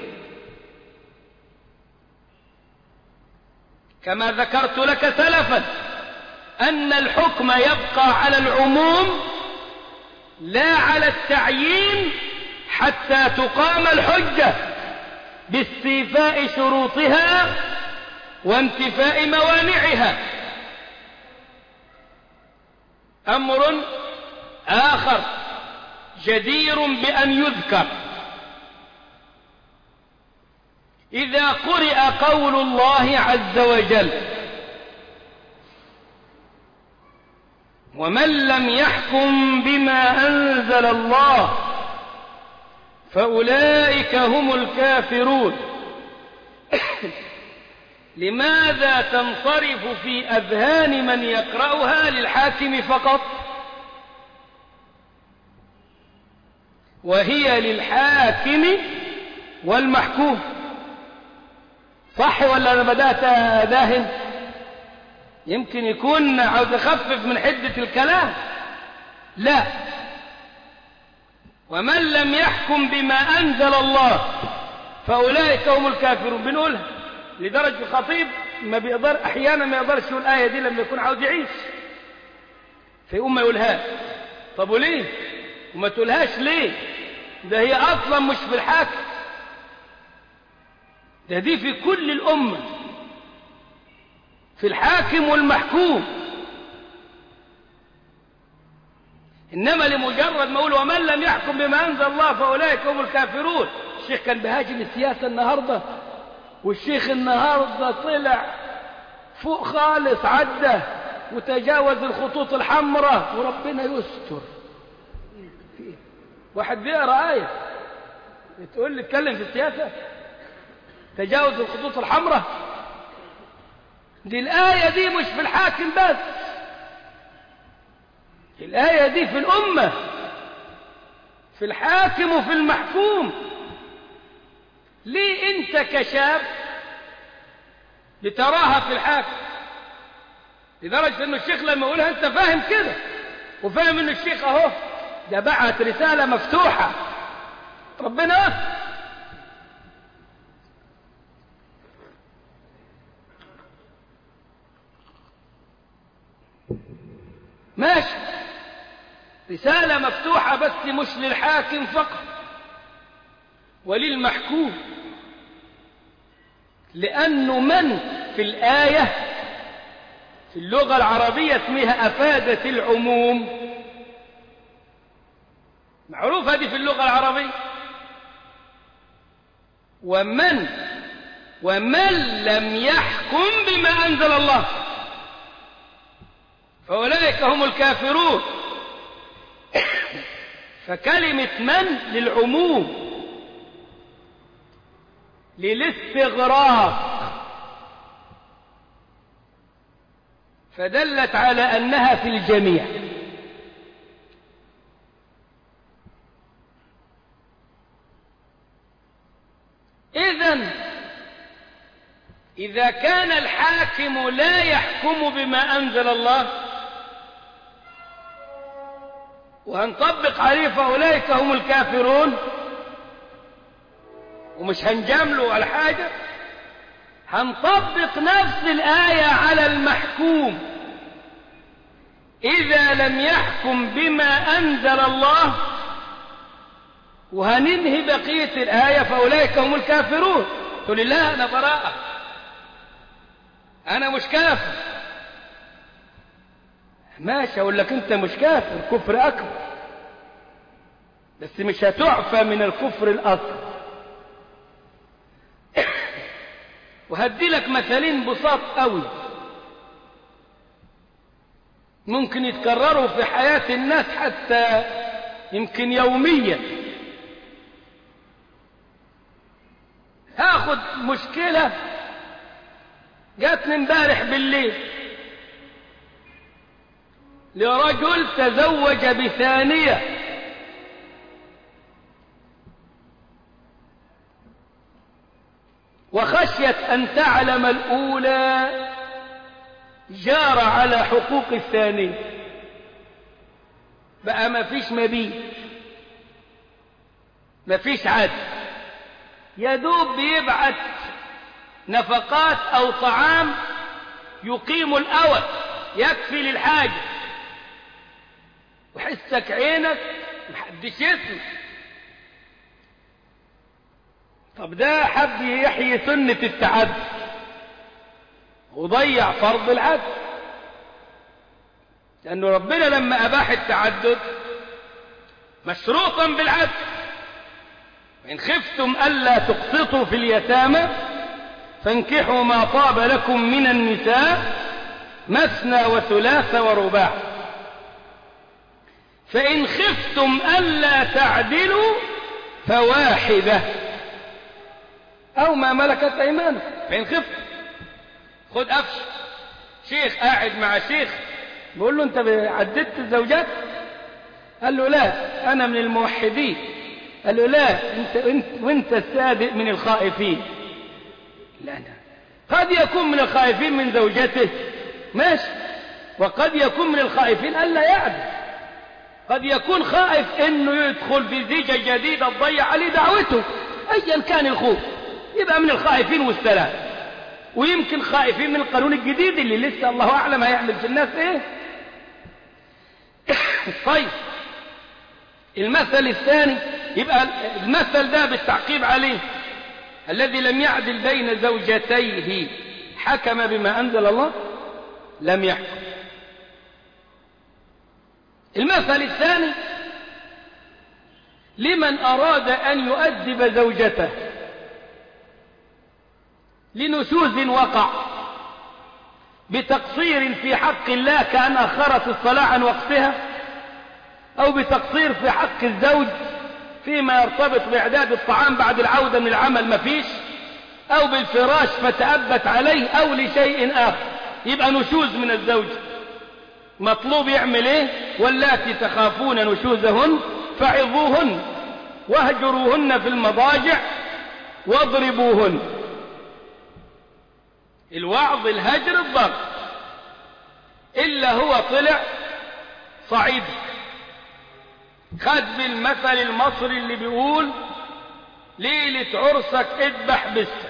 Speaker 1: كما ذكرت لك سلفا أن الحكم يبقى على العموم لا على التعيين حتى تقام الحجة باستيفاء شروطها وانتفاء موانعها أمر آخر جدير بأن يذكر إذا قرئ قول الله عز وجل ومن لم يحكم بما أنزل الله فأولئك هم الكافرون لماذا تنصرف في أذهان من يقرأها للحاكم فقط وهي للحاكم والمحكوم صح ولا أنا بدأت داهن يمكن يكون عاوز أخفف من حدة الكلام لا ومن لم يحكم بما أنزل الله فأولئك هم الكافرون بنقولها لدرجة الخطيب ما بيقدر أحيانا ما يقدرش يقول الآية دي لما يكون عاوز يعيش فيقوم ما يقولها طب وليه وما تقولهاش ليه ده هي أصلا مش في الحاكم ده دي في كل الأمة في الحاكم والمحكوم إنما لمجرد ما أقول ومن لم يحكم بما أنزل الله فأولئك هم الكافرون الشيخ كان بهاجم السياسة النهاردة والشيخ النهاردة طلع فوق خالص عدى وتجاوز الخطوط الحمراء وربنا يستر واحد بيقرا آية تقول لي اتكلم في السياسة تجاوز الخطوط الحمراء دي الآية دي مش في الحاكم بس الآية دي في الأمة في الحاكم وفي المحكوم ليه أنت كشاب لتراها في الحاكم لدرجة أن الشيخ لما يقولها أنت فاهم كده وفاهم أن الشيخ أهو ده بعت رسالة مفتوحة ربنا ماشي رسالة مفتوحة بس مش للحاكم فقط وللمحكوم لأنه من في الآية في اللغة العربية اسمها أفادت العموم معروف هذه في اللغة العربية ومن ومن لم يحكم بما أنزل الله فأولئك هم الكافرون فكلمة من للعموم للاستغراق فدلت على أنها في الجميع إذا إذا كان الحاكم لا يحكم بما أنزل الله وهنطبق عليه فأولئك هم الكافرون ومش هنجامله على حاجة هنطبق نفس الآية على المحكوم إذا لم يحكم بما أنزل الله وهننهي بقية الآية فأولئك هم الكافرون تقول لا أنا براءة أنا مش كافر ماشي أقول لك أنت مش كافر كفر أكبر بس مش هتعفى من الكفر الأصغر وهدي لك مثالين بساط قوي ممكن يتكرروا في حياة الناس حتى يمكن يوميا هاخد مشكلة جاتني امبارح بالليل لرجل تزوج بثانية وخشيت أن تعلم الأولى جار على حقوق الثانية بقى ما فيش مبيت ما فيش عدل يدوب بيبعت نفقات أو طعام يقيم الأول يكفي للحاجة وحسك عينك محدش يسمع طب ده حب يحيي سنة التعدد وضيع فرض العدل لأنه ربنا لما أباح التعدد مشروطا بالعدل وإن خفتم ألا تقسطوا في اليتامى فانكحوا ما طاب لكم من النساء مثنى وثلاث ورباع فإن خفتم ألا تعدلوا فواحدة أو ما ملكت أيمانكم فإن خفتم خد قفش شيخ قاعد مع شيخ بيقول له أنت عددت الزوجات قال له لا أنا من الموحدين قال له لا أنت, أنت وأنت الصادق من الخائفين لا لا قد يكون من الخائفين من زوجته ماشي وقد يكون من الخائفين ألا يعدل قد يكون خائف انه يدخل في زيجة جديدة تضيع عليه دعوته ايا كان الخوف يبقى من الخائفين والسلام ويمكن خائفين من القانون الجديد اللي لسه الله اعلم هيعمل في الناس ايه طيب المثل الثاني يبقى المثل ده بالتعقيب عليه الذي لم يعدل بين زوجتيه حكم بما انزل الله لم يحكم المثل الثاني لمن أراد أن يؤدب زوجته لنشوز وقع بتقصير في حق الله كأن أخرت الصلاة عن وقتها أو بتقصير في حق الزوج فيما يرتبط بإعداد الطعام بعد العودة من العمل مفيش أو بالفراش فتأبت عليه أو لشيء آخر يبقى نشوز من الزوج مطلوب يعمل ايه واللاتي تخافون نشوزهن فعظوهن واهجروهن في المضاجع واضربوهن الوعظ الهجر الضرب إلا هو طلع صعيد خد بالمثل المصري اللي بيقول ليلة عرسك اذبح بسك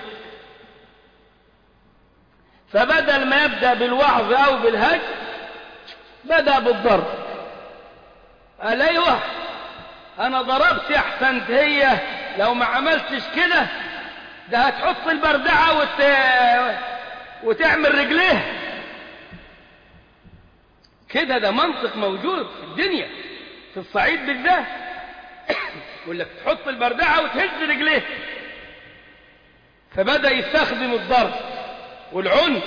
Speaker 1: فبدل ما يبدأ بالوعظ أو بالهجر بدأ بالضرب قال ايوه انا ضربت احسنت هي لو ما عملتش كده ده هتحط البردعة وت... وتعمل رجليه كده ده منطق موجود في الدنيا في الصعيد بالذات يقول لك تحط البردعة وتهز رجليه فبدأ يستخدم الضرب والعنف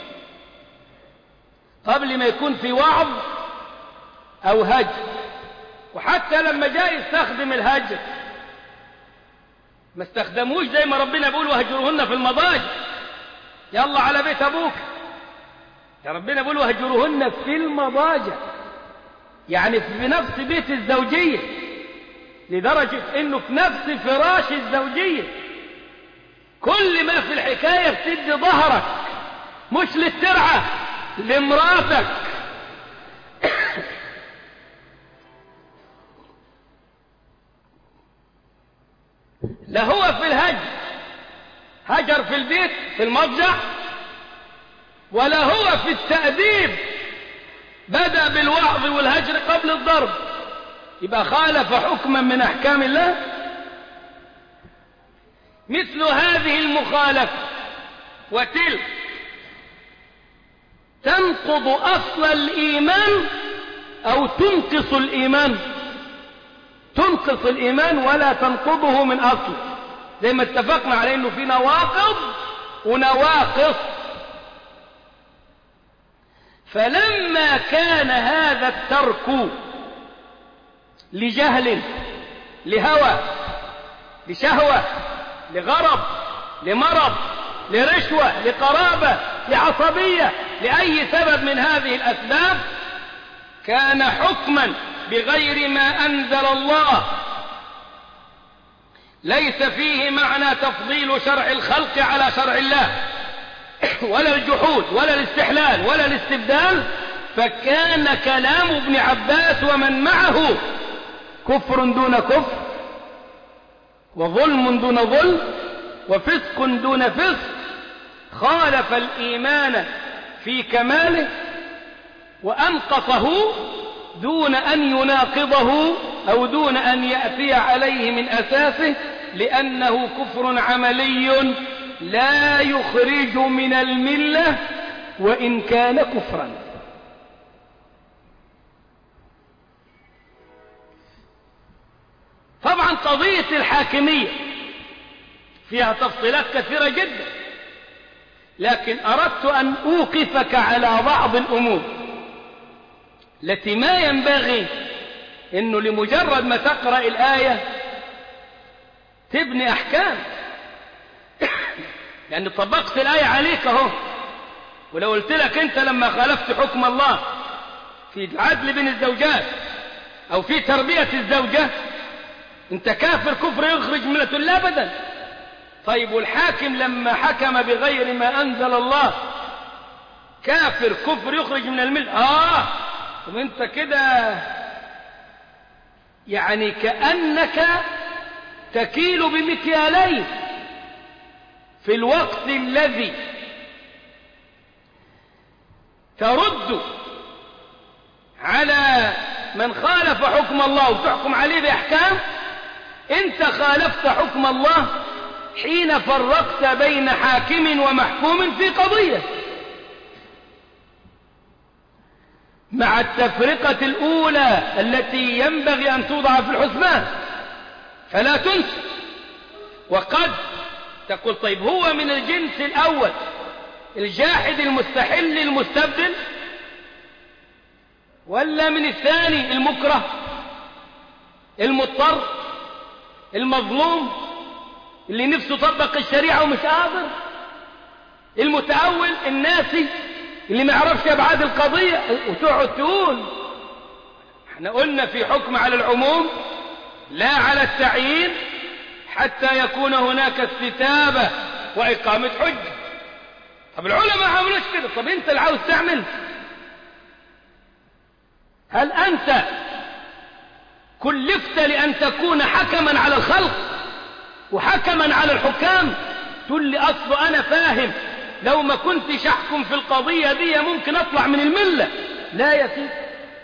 Speaker 1: قبل ما يكون في وعظ أو هجر وحتى لما جاء يستخدم الهجر ما استخدموش زي ما ربنا بيقول وهجروهن في المضاجع يلا على بيت أبوك يا ربنا بيقول وهجروهن في المضاجع يعني في نفس بيت الزوجية لدرجة انه في نفس فراش الزوجية كل ما في الحكاية بتدي ظهرك مش للترعة لمراتك لا هو في الهجر هجر في البيت في المضجع ولا هو في التأديب بدأ بالوعظ والهجر قبل الضرب يبقى خالف حكما من أحكام الله مثل هذه المخالفة وتلك تنقض أصل الإيمان أو تنقص الإيمان تنقص الإيمان ولا تنقضه من أصله زي ما اتفقنا عليه أنه في نواقض ونواقص فلما كان هذا الترك لجهل لهوى لشهوة لغرض لمرض لرشوة لقرابة لعصبية لأي سبب من هذه الأسباب كان حكما بغير ما أنزل الله ليس فيه معنى تفضيل شرع الخلق على شرع الله ولا الجحود ولا الاستحلال ولا الاستبدال فكان كلام ابن عباس ومن معه كفر دون كفر وظلم دون ظلم وفسق دون فسق خالف الإيمان في كماله وأنقصه دون أن يناقضه أو دون أن يأتي عليه من أساسه لأنه كفر عملي لا يخرج من الملة وإن كان كفرا طبعا قضية الحاكمية فيها تفصيلات كثيرة جدا لكن أردت أن أوقفك على بعض الأمور التي ما ينبغي أنه لمجرد ما تقرأ الآية تبني أحكام لأن طبقت الآية عليك اهو ولو قلت لك أنت لما خالفت حكم الله في العدل بين الزوجات أو في تربية الزوجة أنت كافر كفر يخرج من الله أبدا طيب والحاكم لما حكم بغير ما أنزل الله كافر كفر يخرج من الملك آه وانت كده يعني كأنك تكيل بمكيالين في الوقت الذي ترد على من خالف حكم الله وتحكم عليه بأحكام انت خالفت حكم الله حين فرقت بين حاكم ومحكوم في قضية مع التفرقة الأولى التي ينبغي أن توضع في الحسبان فلا تنسى وقد تقول طيب هو من الجنس الأول الجاحد المستحل المستبدل ولا من الثاني المكره المضطر المظلوم اللي نفسه طبق الشريعة ومش قادر المتأول الناسي اللي ما يعرفش ابعاد القضية وتقعد تقول احنا قلنا في حكم على العموم لا على التعيين حتى يكون هناك استتابة وإقامة حجة طب العلماء عملوش كده طب انت اللي عاوز تعمل هل انت كلفت لأن تكون حكما على الخلق وحكما على الحكام تقول لي أصل أنا فاهم لو ما كنتش أحكم في القضية دي ممكن أطلع من الملة لا يا سيدي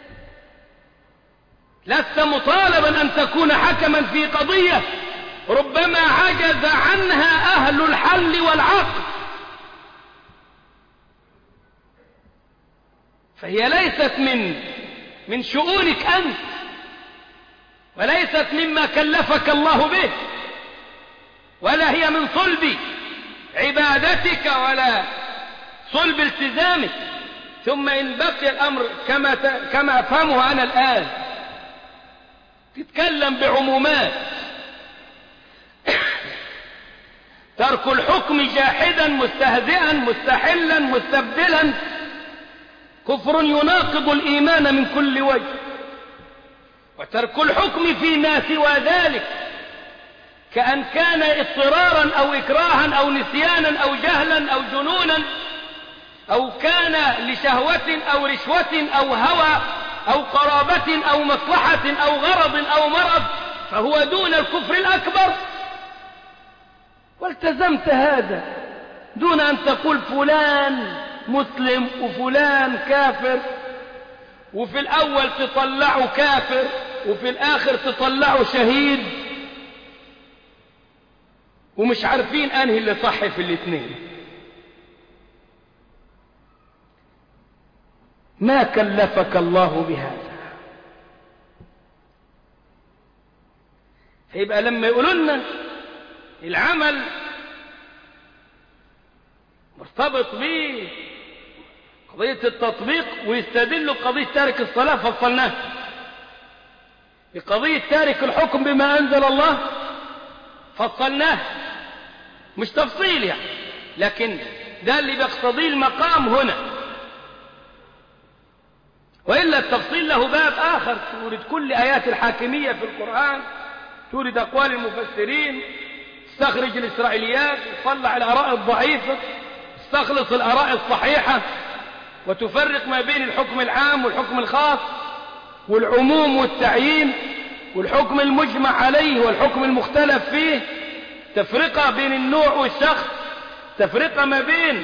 Speaker 1: لست مطالبا أن تكون حكما في قضية ربما عجز عنها أهل الحل والعقل فهي ليست من من شؤونك أنت وليست مما كلفك الله به ولا هي من صلب عبادتك ولا صلب التزامك ثم إن بقي الأمر كما كما أفهمه أنا الآن تتكلم بعمومات ترك الحكم جاحدا مستهزئا مستحلا مستبدلا كفر يناقض الإيمان من كل وجه وترك الحكم فيما سوى ذلك كأن كان اضطرارا أو إكراها أو نسيانا أو جهلا أو جنونا أو كان لشهوة أو رشوة أو هوى أو قرابة أو مصلحة أو غرض أو مرض فهو دون الكفر الأكبر والتزمت هذا دون أن تقول فلان مسلم وفلان كافر وفي الأول تطلعه كافر وفي الآخر تطلعه شهيد ومش عارفين أنهي اللي صح في الاثنين ما كلفك الله بهذا فيبقى لما يقولوا لنا العمل مرتبط به قضية التطبيق ويستدلوا بقضية تارك الصلاة فصلناه بقضية تارك الحكم بما أنزل الله فصلناه مش تفصيل يعني لكن ده اللي بيقتضيه المقام هنا وإلا التفصيل له باب آخر تورد كل آيات الحاكمية في القرآن تورد أقوال المفسرين تستخرج الإسرائيليات تطلع الآراء الضعيفة تستخلص الآراء الصحيحة وتفرق ما بين الحكم العام والحكم الخاص والعموم والتعيين والحكم المجمع عليه والحكم المختلف فيه تفرقة بين النوع والشخص تفرقة ما بين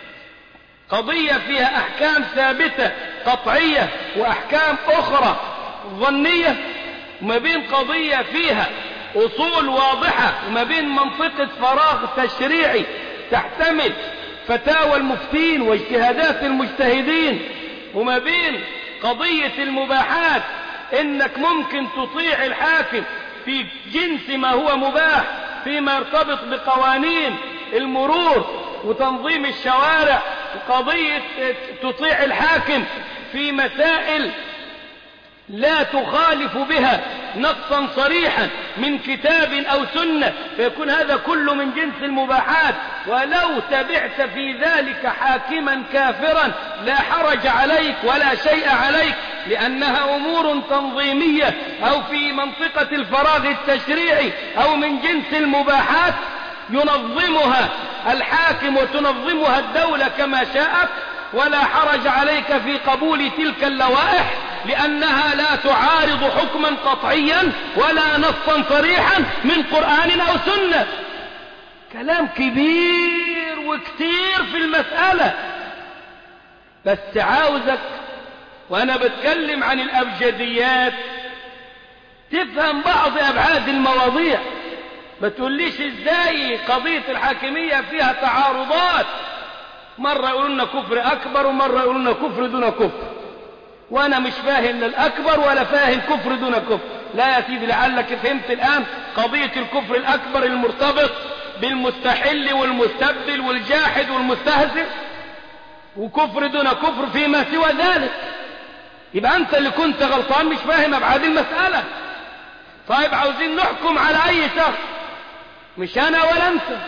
Speaker 1: قضية فيها أحكام ثابتة قطعية وأحكام أخرى ظنية وما بين قضية فيها أصول واضحة وما بين منطقة فراغ تشريعي تحتمل فتاوى المفتين واجتهادات المجتهدين وما بين قضية المباحات انك ممكن تطيع الحاكم في جنس ما هو مباح فيما يرتبط بقوانين المرور وتنظيم الشوارع وقضية تطيع الحاكم في مسائل لا تخالف بها نصا صريحا من كتاب أو سنة فيكون هذا كله من جنس المباحات ولو تبعت في ذلك حاكما كافرا لا حرج عليك ولا شيء عليك لأنها أمور تنظيمية أو في منطقة الفراغ التشريعي أو من جنس المباحات ينظمها الحاكم وتنظمها الدولة كما شاءت ولا حرج عليك في قبول تلك اللوائح لأنها لا تعارض حكما قطعيا ولا نصا صريحا من قرآن أو سنة كلام كبير وكتير في المسألة بس عاوزك وأنا بتكلم عن الأبجديات تفهم بعض أبعاد المواضيع ما تقوليش ازاي قضية الحاكمية فيها تعارضات مرة يقولون كفر أكبر ومرة يقولون كفر دون كفر وأنا مش فاهم لا الأكبر ولا فاهم كفر دون كفر لا يا سيدي لعلك فهمت الآن قضية الكفر الأكبر المرتبط بالمستحل والمستبدل والجاحد والمستهزئ وكفر دون كفر فيما سوى ذلك يبقى أنت اللي كنت غلطان مش فاهم أبعاد المسألة طيب عاوزين نحكم على أي شخص مش أنا ولا أنت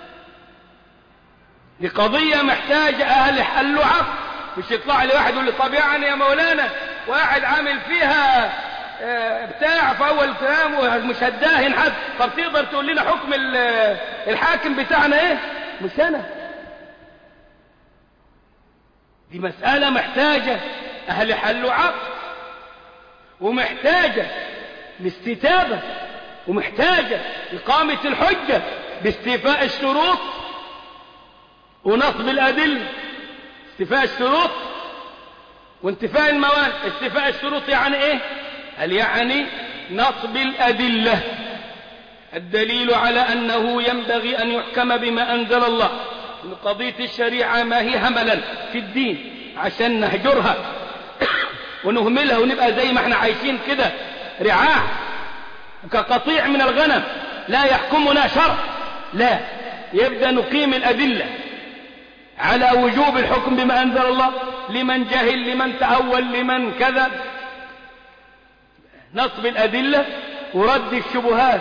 Speaker 1: دي قضية محتاجة أهل حل وعقل مش يطلع لي واحد يقول لي طب يعني يا مولانا واحد عامل فيها بتاع في أول كلام ومش هتداهن حد طب تقدر تقول لنا حكم الحاكم بتاعنا إيه مش أنا دي مسألة محتاجة أهل حل وعقل ومحتاجة لاستتابة ومحتاجة إقامة الحجة باستيفاء الشروط ونصب الأدلة استيفاء الشروط وانتفاء المواد استيفاء الشروط يعني ايه هل يعني نصب الأدلة الدليل على أنه ينبغي أن يحكم بما أنزل الله من قضية الشريعة ما هي هملا في الدين عشان نهجرها ونهملها ونبقى زي ما احنا عايشين كده رعاع كقطيع من الغنم لا يحكمنا شرع لا يبدأ نقيم الأدلة على وجوب الحكم بما أنزل الله لمن جهل لمن تأول لمن كذا نصب الأدلة ورد الشبهات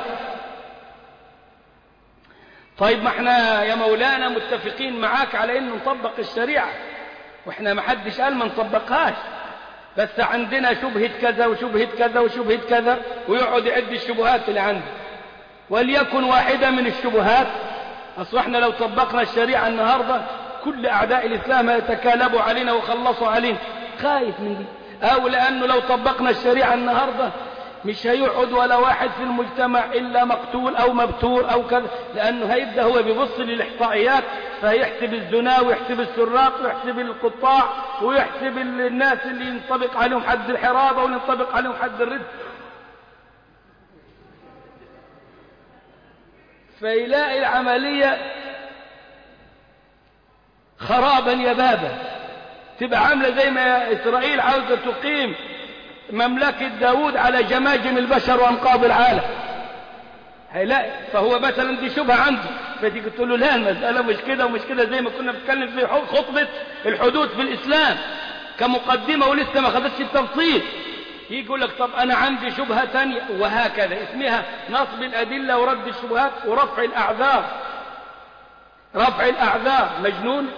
Speaker 1: طيب ما احنا يا مولانا متفقين معاك على انه نطبق الشريعة واحنا ما حدش قال ما نطبقهاش بس عندنا شبهة كذا وشبهة كذا وشبهة كذا ويقعد يعد الشبهات اللي عنده وليكن واحدة من الشبهات أصل احنا لو طبقنا الشريعة النهاردة كل أعداء الإسلام يتكالبوا علينا وخلصوا علينا خايف من دي أو لأنه لو طبقنا الشريعة النهاردة مش هيقعد ولا واحد في المجتمع إلا مقتول أو مبتور أو كذا لأنه هيبدأ هو بيبص للإحصائيات فيحسب الزنا ويحسب السراق ويحسب القطاع ويحسب الناس اللي ينطبق عليهم حد الحرابة وينطبق عليهم حد الرد فيلاقي العملية خرابا يبابا تبقى عاملة زي ما إسرائيل عاوزة تقيم مملكة داود على جماجم البشر وأنقاض العالم هيلاقي فهو مثلا دي شبهة عنده فتيجي تقول له لا المسألة مش كده ومش كده زي ما كنا بنتكلم في خطبة الحدود في الإسلام كمقدمة ولسه ما خدتش التفصيل يجي يقول لك طب أنا عندي شبهة تانية وهكذا اسمها نصب الأدلة ورد الشبهات ورفع الأعذار رفع الأعذار مجنون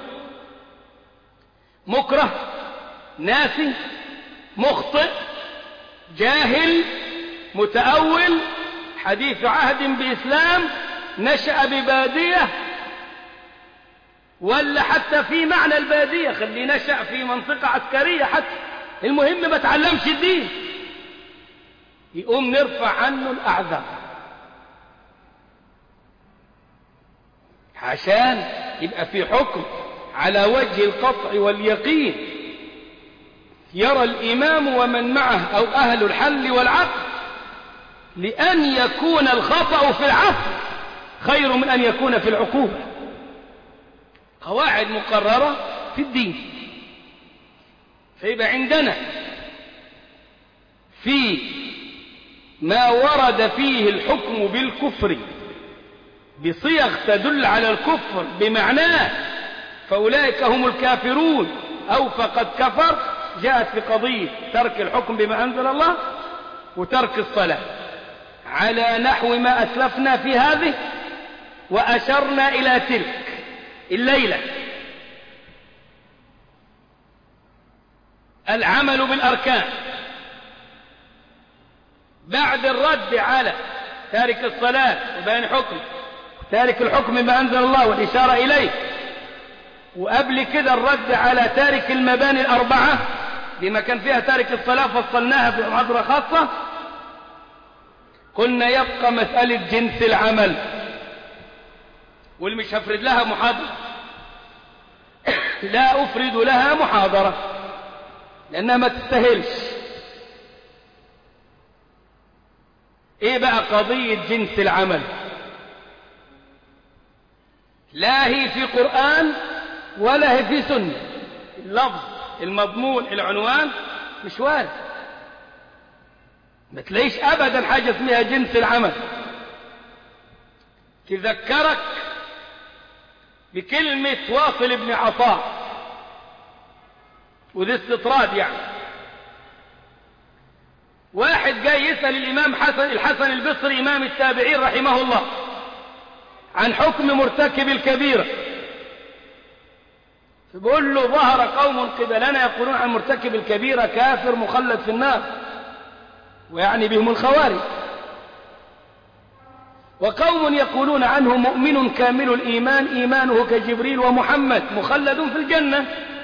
Speaker 1: مكره ناسي مخطئ جاهل متأول حديث عهد بإسلام نشأ ببادية ولا حتى في معنى البادية خلي نشأ في منطقة عسكرية حتى المهم ما تعلمش الدين يقوم نرفع عنه الأعذار عشان يبقى في حكم على وجه القطع واليقين يرى الإمام ومن معه أو أهل الحل والعقل لأن يكون الخطأ في العفو خير من أن يكون في العقوبة قواعد مقررة في الدين فيبقى عندنا في ما ورد فيه الحكم بالكفر بصيغ تدل على الكفر بمعناه فأولئك هم الكافرون أو فقد كفر جاءت في قضية ترك الحكم بما أنزل الله وترك الصلاة على نحو ما أسلفنا في هذه وأشرنا إلى تلك الليلة العمل بالأركان بعد الرد على تارك الصلاة وبيان حكم تارك الحكم بما أنزل الله والإشارة إليه وقبل كده الرد على تارك المباني الأربعة لما كان فيها تارك الصلاة فصلناها في محاضرة خاصة قلنا يبقى مسألة جنس العمل واللي مش هفرد لها محاضرة لا أفرد لها محاضرة لأنها ما تستاهلش إيه بقى قضية جنس العمل لا هي في قرآن ولا هي في سنة اللفظ المضمون العنوان مش وارد ما تلاقيش ابدا حاجة اسمها جنس العمل تذكرك بكلمة واصل ابن عطاء وده استطراد يعني واحد جاي يسأل الإمام حسن الحسن البصري إمام التابعين رحمه الله عن حكم مرتكب الكبيرة فبقول له ظهر قوم قبلنا يقولون عن مرتكب الكبيرة كافر مخلد في النار ويعني بهم الخوارج وقوم يقولون عنه مؤمن كامل الإيمان إيمانه كجبريل ومحمد مخلد في الجنة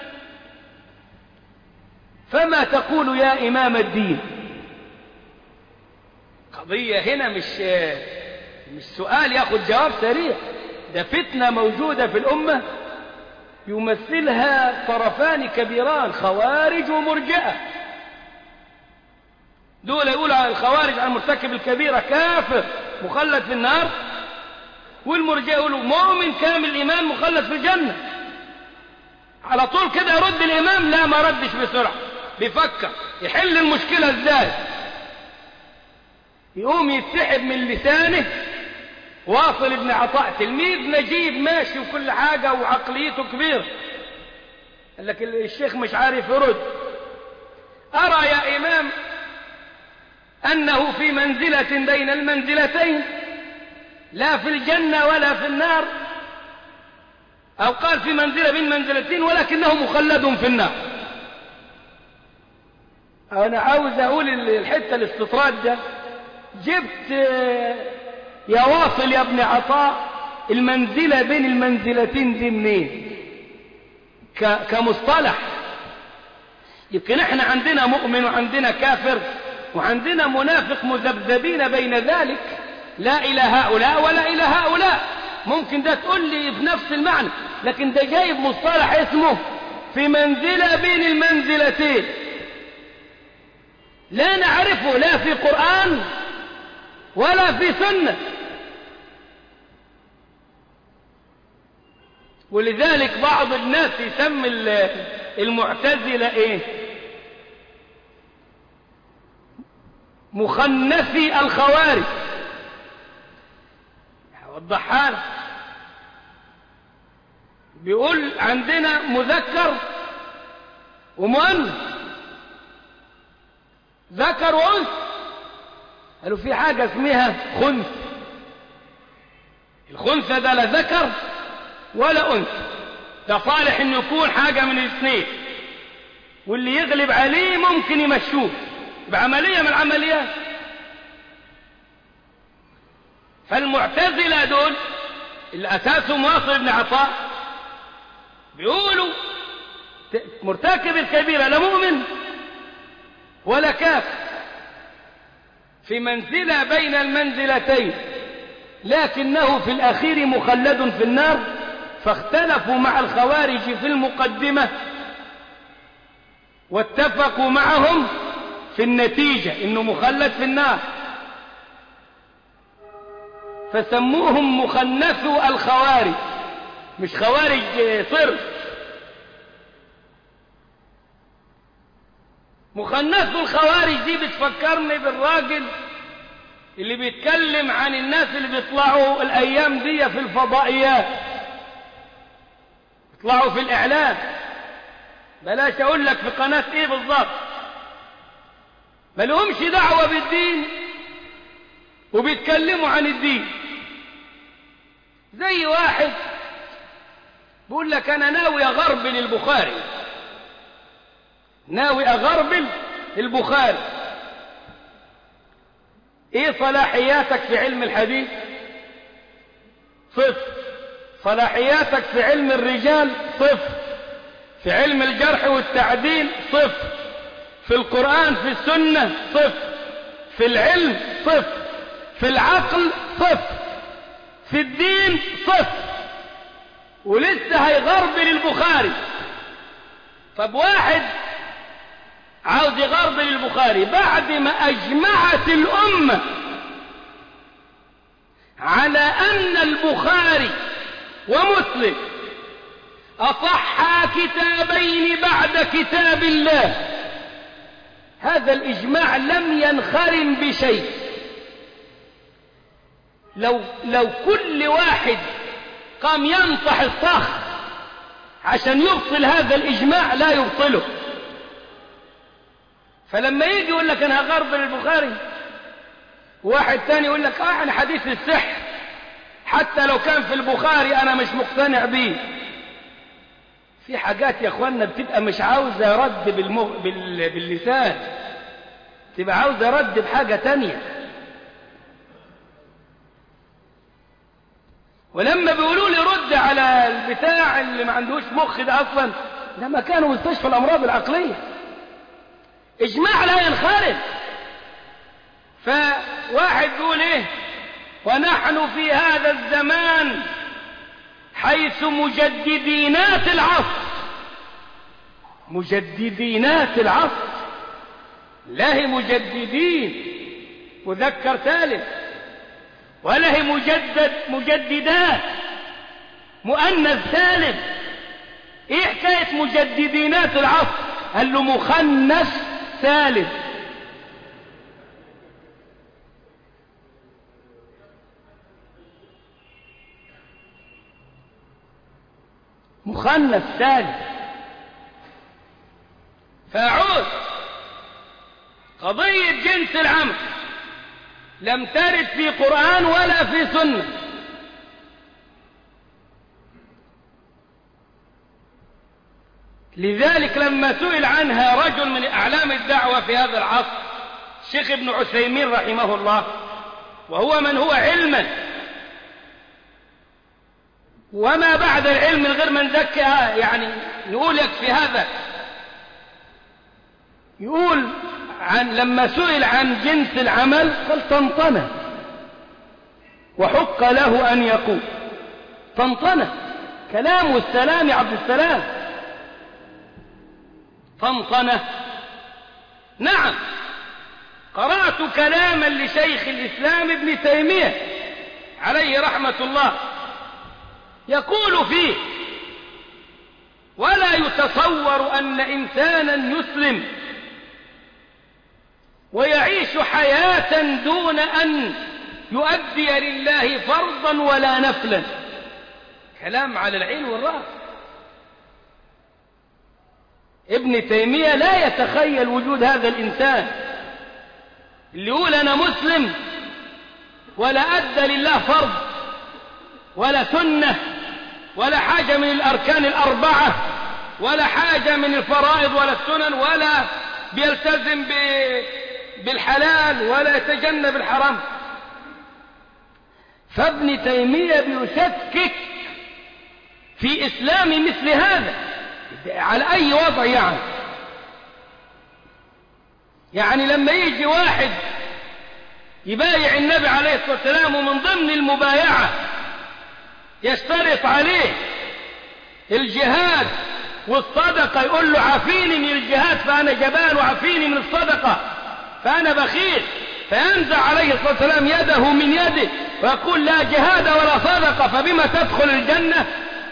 Speaker 1: فما تقول يا إمام الدين قضية هنا مش مش سؤال ياخذ جواب سريع ده فتنة موجودة في الأمة يمثلها طرفان كبيران خوارج ومرجئة دول يقول على الخوارج عن مرتكب الكبيرة كافر مخلد في النار والمرجئة يقولوا مؤمن كامل الإيمان مخلد في الجنة على طول كده يرد الإمام لا ما ردش بسرعة بيفكر يحل المشكلة ازاي يقوم يتسحب من لسانه واصل ابن عطاء تلميذ نجيب ماشي وكل حاجة وعقليته كبير قال لك الشيخ مش عارف يرد أرى يا إمام أنه في منزلة بين المنزلتين لا في الجنة ولا في النار أو قال في منزلة بين منزلتين ولكنه مخلد في النار أنا عاوز أقول الحتة الاستطراد ده جبت يا واصل يا ابن عطاء المنزلة بين المنزلتين دي منين كمصطلح يمكن احنا عندنا مؤمن وعندنا كافر وعندنا منافق مذبذبين بين ذلك لا إلى هؤلاء ولا إلى هؤلاء ممكن ده تقول لي في نفس المعنى لكن ده جايب مصطلح اسمه في منزلة بين المنزلتين لا نعرفه لا في قرآن ولا في سنة ولذلك بعض الناس يسمي المعتزلة ايه مخنثي الخوارج وضحها لك بيقول عندنا مذكر ومؤنث ذكر وانثى قالوا في حاجة اسمها خنث الخنثى ده لا ذكر ولا أنثى ده صالح انه يكون حاجة من الاثنين واللي يغلب عليه ممكن يمشوه بعملية من العمليات فالمعتزلة دول اللي أساسهم واصل بن عطاء بيقولوا مرتكب الكبيرة لا مؤمن ولا كافر في منزلة بين المنزلتين لكنه في الأخير مخلد في النار فاختلفوا مع الخوارج في المقدمة واتفقوا معهم في النتيجة انه مخلد في النار فسموهم مخنثو الخوارج مش خوارج صرف مخنثو الخوارج دي بتفكرني بالراجل اللي بيتكلم عن الناس اللي بيطلعوا الايام دي في الفضائيات يطلعوا في الاعلام بلاش اقول لك في قناة ايه بالظبط ما لهمش دعوة بالدين وبيتكلموا عن الدين زي واحد بيقول لك انا ناوي اغربل البخاري ناوي اغربل البخاري ايه صلاحياتك في علم الحديث صفر صلاحياتك في علم الرجال صفر في علم الجرح والتعديل صفر في القرآن في السنة صفر في العلم صفر في العقل صفر في الدين صفر ولسه هيغربل البخاري طب واحد عاوز يغربل البخاري بعد ما أجمعت الأمة على أن البخاري ومسلم أصح كتابين بعد كتاب الله هذا الإجماع لم ينخرم بشيء لو, لو كل واحد قام ينطح الصخر عشان يبطل هذا الإجماع لا يبطله فلما يجي يقول لك أنا هغربل البخاري واحد تاني يقول لك اه انا حديث السحر حتى لو كان في البخاري انا مش مقتنع بيه في حاجات يا اخوانا بتبقى مش عاوزة رد بالمغ... بال... باللسان تبقى عاوزة رد بحاجة تانية ولما بيقولوا لي رد على البتاع اللي ما عندوش مخ ده اصلا ده مكانه مستشفى الامراض العقليه اجماع لا ينخرط فواحد بيقول ايه ونحن في هذا الزمان حيث مجددينات العصر مجددينات العصر لا هي مجددين مذكر ثالث ولا هي مجدد مجددات مؤنث ثالث ايه حكايه مجددينات العصر قال له مخنث ثالث مخنث ثالث فأعود قضية جنس العمل لم ترد في قرآن ولا في سنة لذلك لما سئل عنها رجل من أعلام الدعوة في هذا العصر الشيخ ابن عثيمين رحمه الله وهو من هو علما وما بعد العلم من غير ما نزكي يعني نقول يكفي هذا يقول عن لما سئل عن جنس العمل قال طنطنة وحق له أن يقول طنطنة كلام السلام عبد السلام طنطنة نعم قرأت كلاما لشيخ الإسلام ابن تيمية عليه رحمة الله يقول فيه ولا يتصور أن إنسانا يسلم ويعيش حياة دون أن يؤدي لله فرضا ولا نفلا كلام على العين والرأس ابن تيمية لا يتخيل وجود هذا الإنسان اللي يقول أنا مسلم ولا أدى لله فرض ولا سنة ولا حاجة من الأركان الأربعة ولا حاجة من الفرائض ولا السنن ولا بيلتزم ب... بالحلال ولا يتجنب الحرام فابن تيمية بيشكك في إسلام مثل هذا على أي وضع يعني يعني لما يجي واحد يبايع النبي عليه الصلاة والسلام ومن ضمن المبايعة يشترط عليه الجهاد والصدقة يقول له عافيني من الجهاد فأنا جبان وعافيني من الصدقة فأنا بخيل فينزع عليه الصلاة والسلام يده من يده ويقول لا جهاد ولا صدقة فبما تدخل الجنة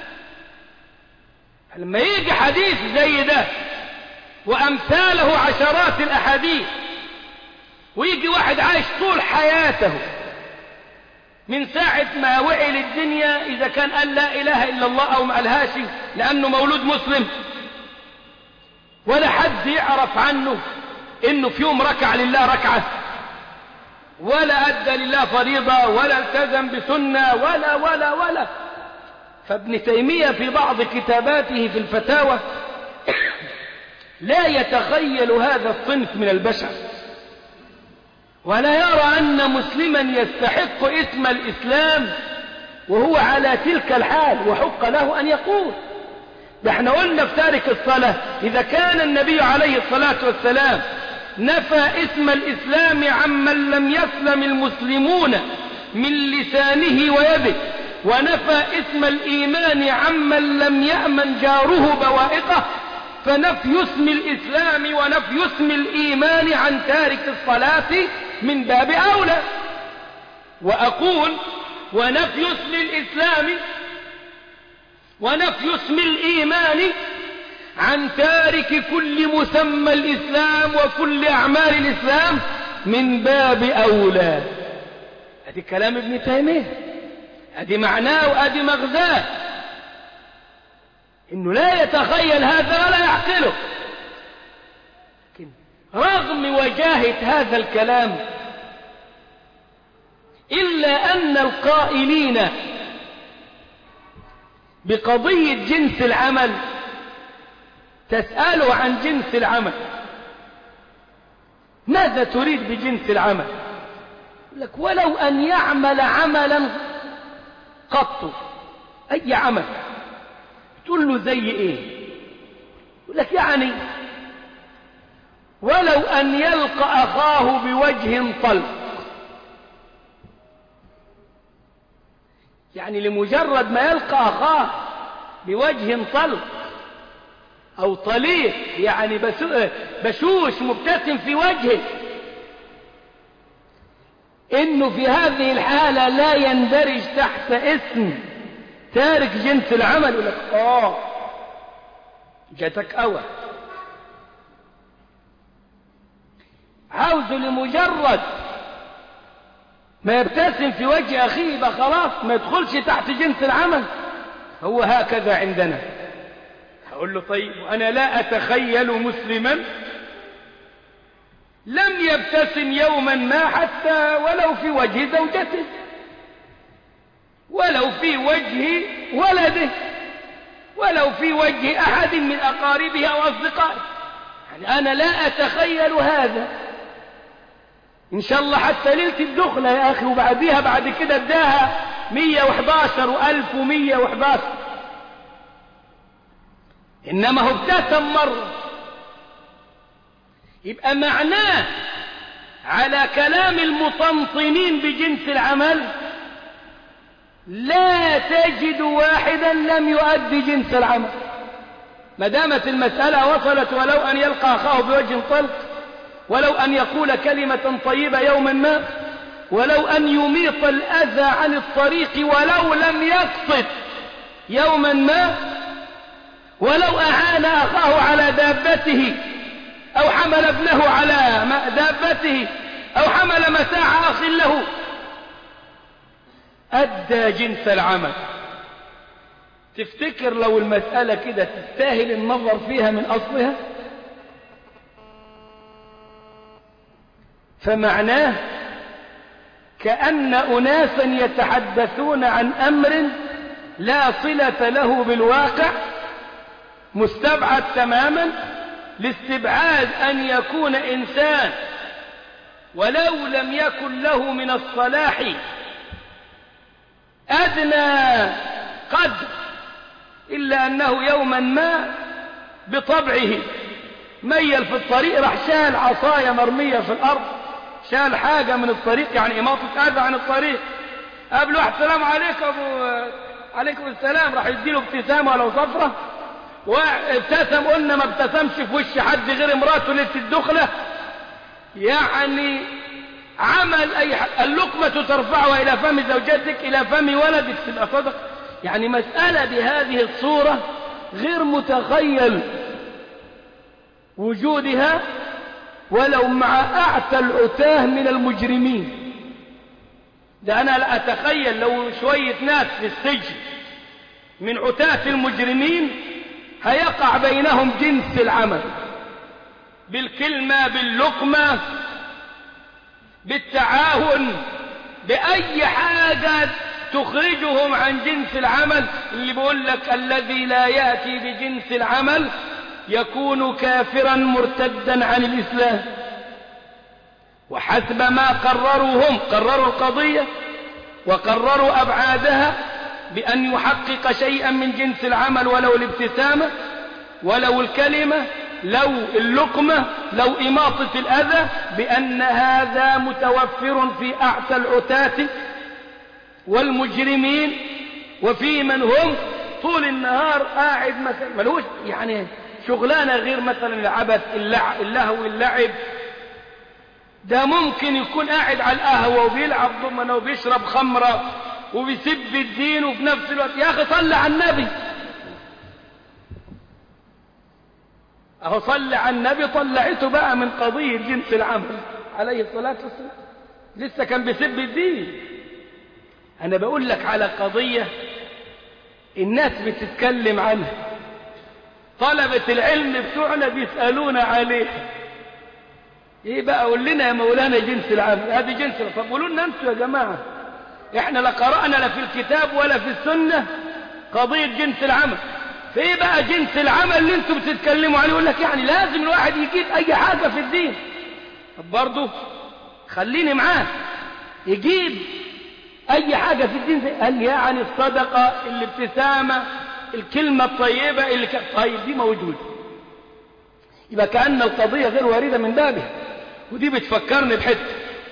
Speaker 1: لما يجي حديث زي ده وأمثاله عشرات الأحاديث ويجي واحد عايش طول حياته من ساعة ما وعي للدنيا إذا كان قال لا إله إلا الله أو ما قالهاش لأنه مولود مسلم ولا حد يعرف عنه إنه في يوم ركع لله ركعة ولا أدى لله فريضة ولا التزم بسنة ولا ولا ولا فابن تيمية في بعض كتاباته في الفتاوى لا يتخيل هذا الصنف من البشر ولا يرى أن مسلما يستحق اسم الإسلام وهو على تلك الحال وحق له أن يقول ده احنا قلنا في تارك الصلاة إذا كان النبي عليه الصلاة والسلام نفى اسم الإسلام عمن لم يسلم المسلمون من لسانه ويده ونفى اسم الإيمان عمن لم يأمن جاره بوائقه فنفي اسم الإسلام ونفي اسم الإيمان عن تارك الصلاة من باب أولى وأقول ونفي اسم الإسلام ونفي اسم الإيمان عن تارك كل مسمى الإسلام وكل أعمال الإسلام من باب أولى هذه كلام ابن تيمية هذه معناه وهذه مغزاه إنه لا يتخيل هذا ولا يعقله لكن رغم وجاهة هذا الكلام إلا أن القائلين بقضية جنس العمل تسأله عن جنس العمل ماذا تريد بجنس العمل لك ولو أن يعمل عملا قط أي عمل تقول له زي إيه يقول لك يعني ولو أن يلقى أخاه بوجه طلق يعني لمجرد ما يلقى أخاه بوجه طلق أو طليق يعني بشوش مبتسم في وجهه إنه في هذه الحالة لا يندرج تحت اسم تارك جنس العمل يقول لك آه جاتك أوى عاوزه لمجرد ما يبتسم في وجه أخيه يبقى خلاص ما يدخلش تحت جنس العمل هو هكذا عندنا هقول له طيب وأنا لا أتخيل مسلما لم يبتسم يوما ما حتى ولو في وجه زوجته ولو في وجه ولده ولو في وجه أحد من أقاربه أو أصدقائه يعني أنا لا أتخيل هذا إن شاء الله حتى ليلة الدخلة يا أخي وبعديها بعد كده اداها 111 وألف ومية وحداشر إنما هو ابتسم مرة يبقى معناه على كلام المطنطنين بجنس العمل لا تجد واحدا لم يؤدي جنس العمل ما دامت المسألة وصلت ولو أن يلقى أخاه بوجه طلق ولو أن يقول كلمة طيبة يوما ما ولو أن يميط الأذى عن الطريق ولو لم يقصد يوما ما ولو أعان أخاه على دابته أو حمل ابنه على دابته أو حمل متاع أخ له أدى جنس العمل تفتكر لو المسألة كده تستاهل النظر فيها من أصلها فمعناه كأن أناسا يتحدثون عن أمر لا صلة له بالواقع مستبعد تماما لاستبعاد أن يكون إنسان ولو لم يكن له من الصلاح أدنى قدر إلا أنه يوما ما بطبعه ميل في الطريق راح شال عصاية مرمية في الأرض شال حاجة من الطريق يعني إماطة أذى عن الطريق قبل واحد السلام عليكم أبو عليكم السلام راح يديله ابتسامة ولو صفرة وابتسم قلنا ما ابتسمش في وش حد غير امراته ليلة الدخلة يعني عمل أي حد اللقمة ترفعها إلى فم زوجتك إلى فم ولدك تبقى صدق يعني مسألة بهذه الصورة غير متخيل وجودها ولو مع أعتى العتاه من المجرمين ده أنا لا أتخيل لو شوية ناس في السجن من عتاة المجرمين هيقع بينهم جنس العمل بالكلمة باللقمة بالتعاون بأي حاجة تخرجهم عن جنس العمل اللي بيقول لك الذي لا يأتي بجنس العمل يكون كافرا مرتدا عن الإسلام وحسب ما قرروا هم قرروا القضية وقرروا أبعادها بأن يحقق شيئا من جنس العمل ولو الابتسامة ولو الكلمة لو اللقمة لو إماطة الأذى بأن هذا متوفر في أعتى العتاة والمجرمين وفي من هم طول النهار قاعد مثلا ملوش يعني شغلانة غير مثلا العبث اللهو اللعب ده ممكن يكون قاعد على القهوة وبيلعب ضمنه وبيشرب خمرة وبيسب الدين وفي نفس الوقت يا أخي صل على النبي اهو صلى على النبي طلعته بقى من قضية جنس العمل عليه الصلاة والسلام لسه كان بيسب الدين انا بقول لك على قضية الناس بتتكلم عنها طلبة العلم بتوعنا بيسألونا عليه ايه بقى قول لنا يا مولانا جنس العمل هذه جنس طب قولوا لنا انتوا يا جماعة احنا لا قرأنا لا في الكتاب ولا في السنة قضية جنس العمل في ايه بقى جنس العمل اللي انتوا بتتكلموا عليه يقول لك يعني لازم الواحد يجيب اي حاجة في الدين طب برضه خليني معاه يجيب اي حاجة في الدين زي قال يعني الصدقة الابتسامة الكلمة الطيبة اللي كانت طيب دي موجودة يبقى كأن القضية غير واردة من بابها ودي بتفكرني بحته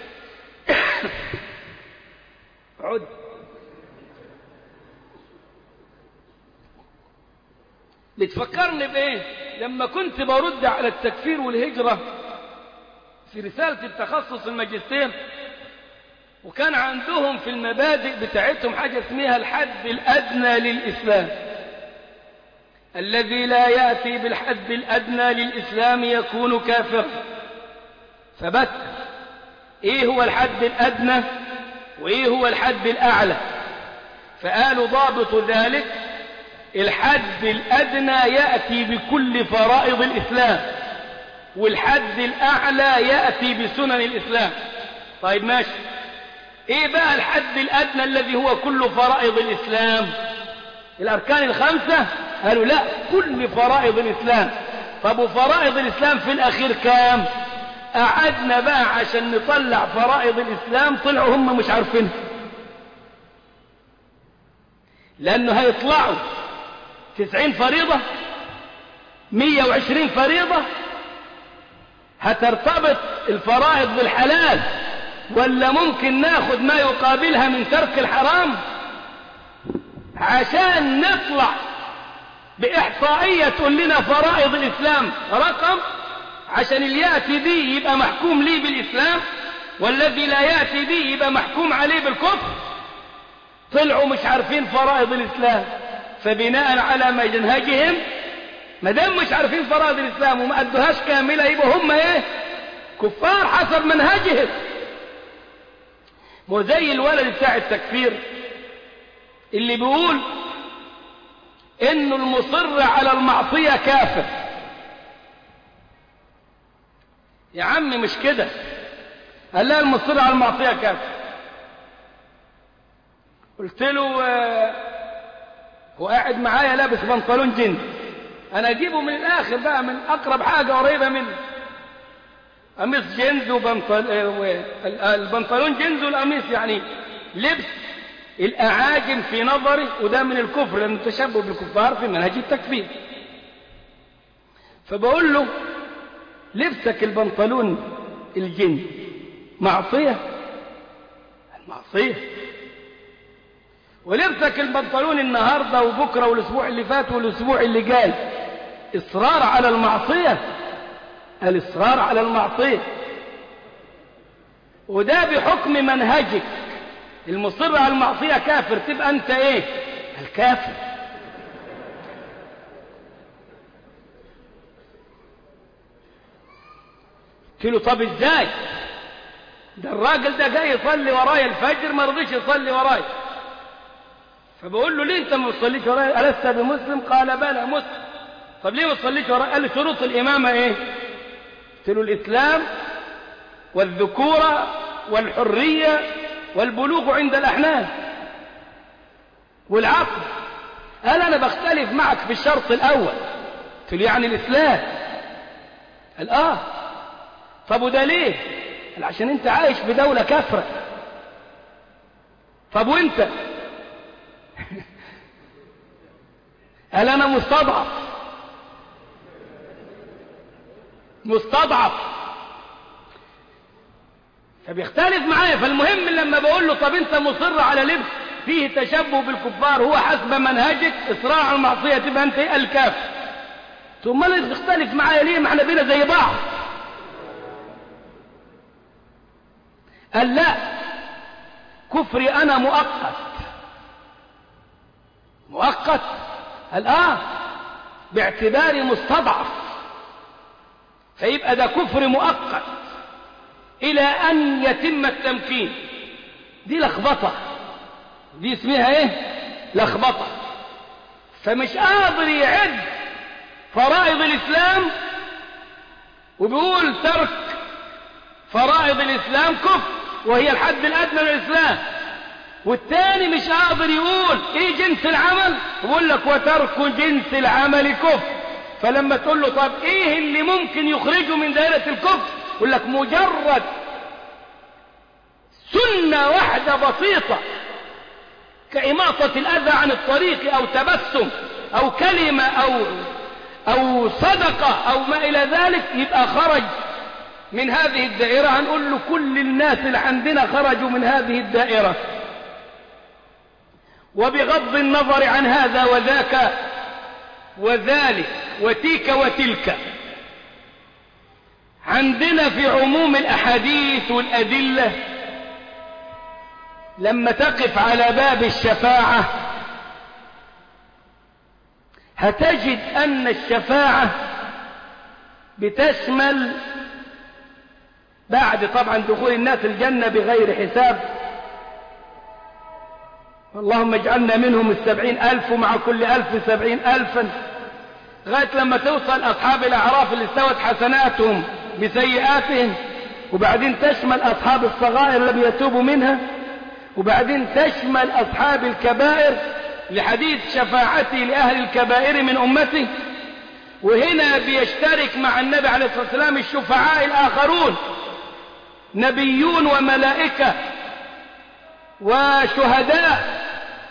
Speaker 1: عد بتفكرني بايه لما كنت برد على التكفير والهجرة في رسالة التخصص الماجستير وكان عندهم في المبادئ بتاعتهم حاجة اسمها الحد الأدنى للإسلام الذي لا يأتي بالحد الأدنى للإسلام يكون كافرا فبس إيه هو الحد الأدنى وإيه هو الحد الأعلى فقالوا ضابط ذلك الحد الأدنى يأتي بكل فرائض الإسلام والحد الأعلى يأتي بسنن الإسلام طيب ماشي إيه بقى الحد الأدنى الذي هو كل فرائض الإسلام الأركان الخمسة قالوا لا كل فرائض الإسلام طب وفرائض الإسلام في الأخير كام قعدنا بقى عشان نطلع فرائض الإسلام طلعوا هم مش عارفينها لأنه هيطلعوا تسعين فريضة مية وعشرين فريضة هترتبط الفرائض بالحلال ولا ممكن ناخد ما يقابلها من ترك الحرام عشان نطلع بإحصائية تقول لنا فرائض الإسلام رقم عشان اللي يأتي به يبقى محكوم ليه بالإسلام والذي لا يأتي به يبقى محكوم عليه بالكفر طلعوا مش عارفين فرائض الإسلام فبناء على منهجهم ما دام مش عارفين فرائض الإسلام وما أدوهاش كاملة يبقى هم إيه كفار حسب منهجهم مو زي الولد بتاع التكفير اللي بيقول انه المصر على المعصية كافر يا عمي مش كده قال لا المصر على المعصية كافر قلت له آه هو قاعد معايا لابس بنطلون جنس انا اجيبه من الاخر بقى من اقرب حاجة قريبة مني قميص جينز وبنطل... البنطلون جينز والقميص يعني لبس الأعاجم في نظري وده من الكفر لأنه تشبه بالكفار في منهج التكفير فبقول له لبسك البنطلون الجن معصية المعصية ولبسك البنطلون النهاردة وبكرة والأسبوع اللي فات والأسبوع اللي جاي إصرار على المعصية الإصرار على المعصية وده بحكم منهجك المصر على المعصية كافر تبقى أنت إيه الكافر قلت له طب إزاي ده الراجل ده جاي يصلي ورايا الفجر ما رضيش يصلي ورايا فبقول له ليه انت ما بتصليش ورايا ألست بمسلم قال بلى مسلم طب ليه ما تصليش ورايا قال لي شروط الإمامة إيه قلت له الإسلام والذكورة والحرية والبلوغ عند الأحناف والعقل قال أنا بختلف معك في الشرط الأول قلت له يعني الإسلام قال آه طب وده ليه قال عشان أنت عايش في دولة كافرة طب وأنت قال أنا مستضعف مستضعف فبيختلف معايا فالمهم لما بقول له طب انت مصر على لبس فيه تشبه بالكفار هو حسب منهجك اصرار على المعصيه تبقى انت الكافر ثم لا تختلف معايا ليه ما احنا بينا زي بعض قال لا كفري انا مؤقت مؤقت قال اه باعتباري مستضعف فيبقى ده كفر مؤقت إلى أن يتم التمكين دي لخبطة دي اسمها ايه لخبطة فمش قادر يعد فرائض الإسلام وبيقول ترك فرائض الإسلام كفر وهي الحد الأدنى للإسلام والتاني مش قادر يقول ايه جنس العمل يقول لك وترك جنس العمل كفر فلما تقول له طب ايه اللي ممكن يخرجه من دائرة الكفر يقول لك مجرد سنة واحدة بسيطة كإماطة الأذى عن الطريق أو تبسم أو كلمة أو أو صدقة أو ما إلى ذلك يبقى خرج من هذه الدائرة هنقول له كل الناس اللي عندنا خرجوا من هذه الدائرة وبغض النظر عن هذا وذاك وذلك وتيك وتلك عندنا في عموم الأحاديث والأدلة لما تقف على باب الشفاعة هتجد أن الشفاعة بتشمل بعد طبعا دخول الناس الجنة بغير حساب اللهم اجعلنا منهم السبعين ألف ومع كل ألف سبعين ألفا لغاية لما توصل أصحاب الأعراف اللي استوت حسناتهم بسيئاتهم وبعدين تشمل أصحاب الصغائر الذي يتوبوا منها وبعدين تشمل أصحاب الكبائر لحديث شفاعتي لأهل الكبائر من أمتي وهنا بيشترك مع النبي عليه الصلاة والسلام الشفعاء الآخرون نبيون وملائكة وشهداء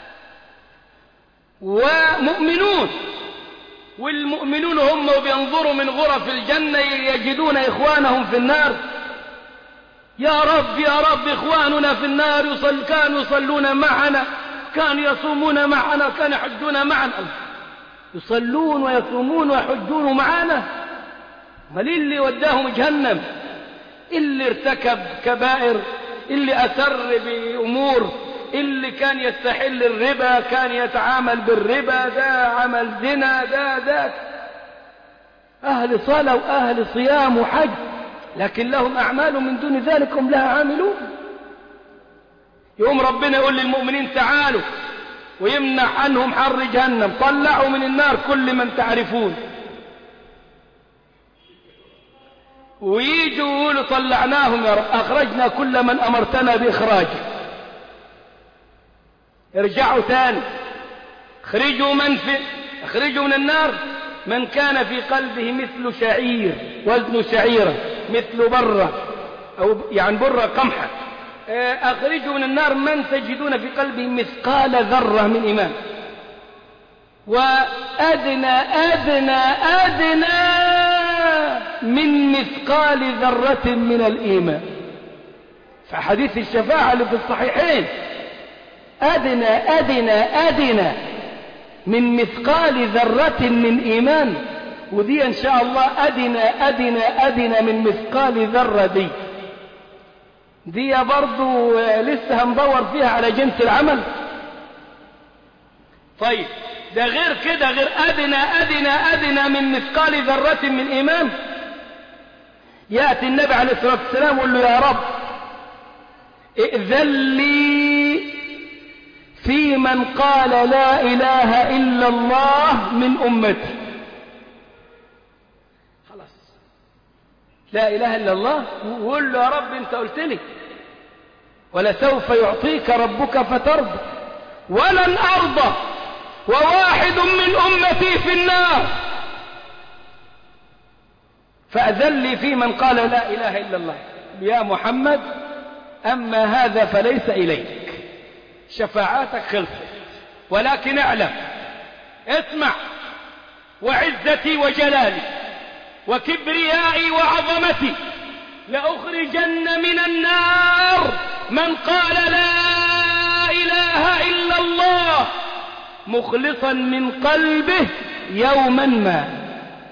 Speaker 1: ومؤمنون والمؤمنون هم بينظروا من غرف الجنة يجدون إخوانهم في النار يا رب يا رب إخواننا في النار يصل كانوا يصلون معنا كانوا يصومون معنا كانوا يحجون معنا يصلون ويصومون ويحجون معنا ما اللي وداهم جهنم اللي ارتكب كبائر اللي أسر بأمور اللي كان يستحل الربا كان يتعامل بالربا ده عمل زنا ده ده أهل صلاة وأهل صيام وحج لكن لهم أعمال من دون ذلك هم لها عاملون يوم ربنا يقول للمؤمنين تعالوا ويمنع عنهم حر جهنم طلعوا من النار كل من تعرفون ويجوا يقولوا طلعناهم يا رب أخرجنا كل من أمرتنا بإخراجه ارجعوا تاني اخرجوا من في اخرجوا من النار من كان في قلبه مثل شعير وزن شعيرة مثل برة أو يعني برة قمحة أخرجوا من النار من تجدون في قلبه مثقال ذرة من إيمان وأدنى أدنى أدنى من مثقال ذرة من الإيمان فحديث الشفاعة اللي في الصحيحين أدنى أدنى أدنى من مثقال ذرة من إيمان ودي إن شاء الله أدنى أدنى أدنى من مثقال ذرة دي دي برضو لسه هندور فيها على جنس العمل طيب ده غير كده غير أدنى أدنى أدنى من مثقال ذرة من إيمان يأتي النبي عليه الصلاة والسلام ويقول له يا رب ائذن لي في من قال لا إله إلا الله من أمتي خلاص لا إله إلا الله وقول له يا رب أنت قلت لي ولسوف يعطيك ربك فترضى ولن أرضى وواحد من أمتي في النار فأذن لي في من قال لا إله إلا الله يا محمد أما هذا فليس إليك شفاعاتك خلصت ولكن اعلم اسمع وعزتي وجلالي وكبريائي وعظمتي لأخرجن من النار من قال لا إله إلا الله مخلصا من قلبه يوما ما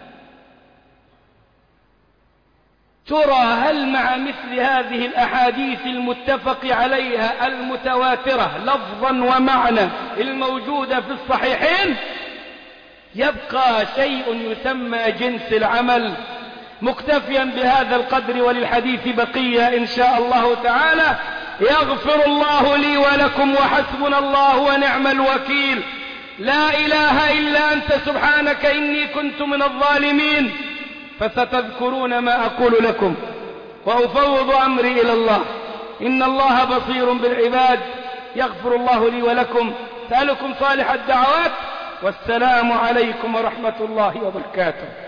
Speaker 1: ترى هل مع مثل هذه الأحاديث المتفق عليها المتواترة لفظا ومعنى الموجودة في الصحيحين يبقى شيء يسمى جنس العمل مكتفيا بهذا القدر وللحديث بقية إن شاء الله تعالى يغفر الله لي ولكم وحسبنا الله ونعم الوكيل لا إله إلا أنت سبحانك إني كنت من الظالمين فستذكرون ما أقول لكم وأفوض أمري إلى الله إن الله بصير بالعباد يغفر الله لي ولكم سألكم صالح الدعوات والسلام عليكم ورحمة الله وبركاته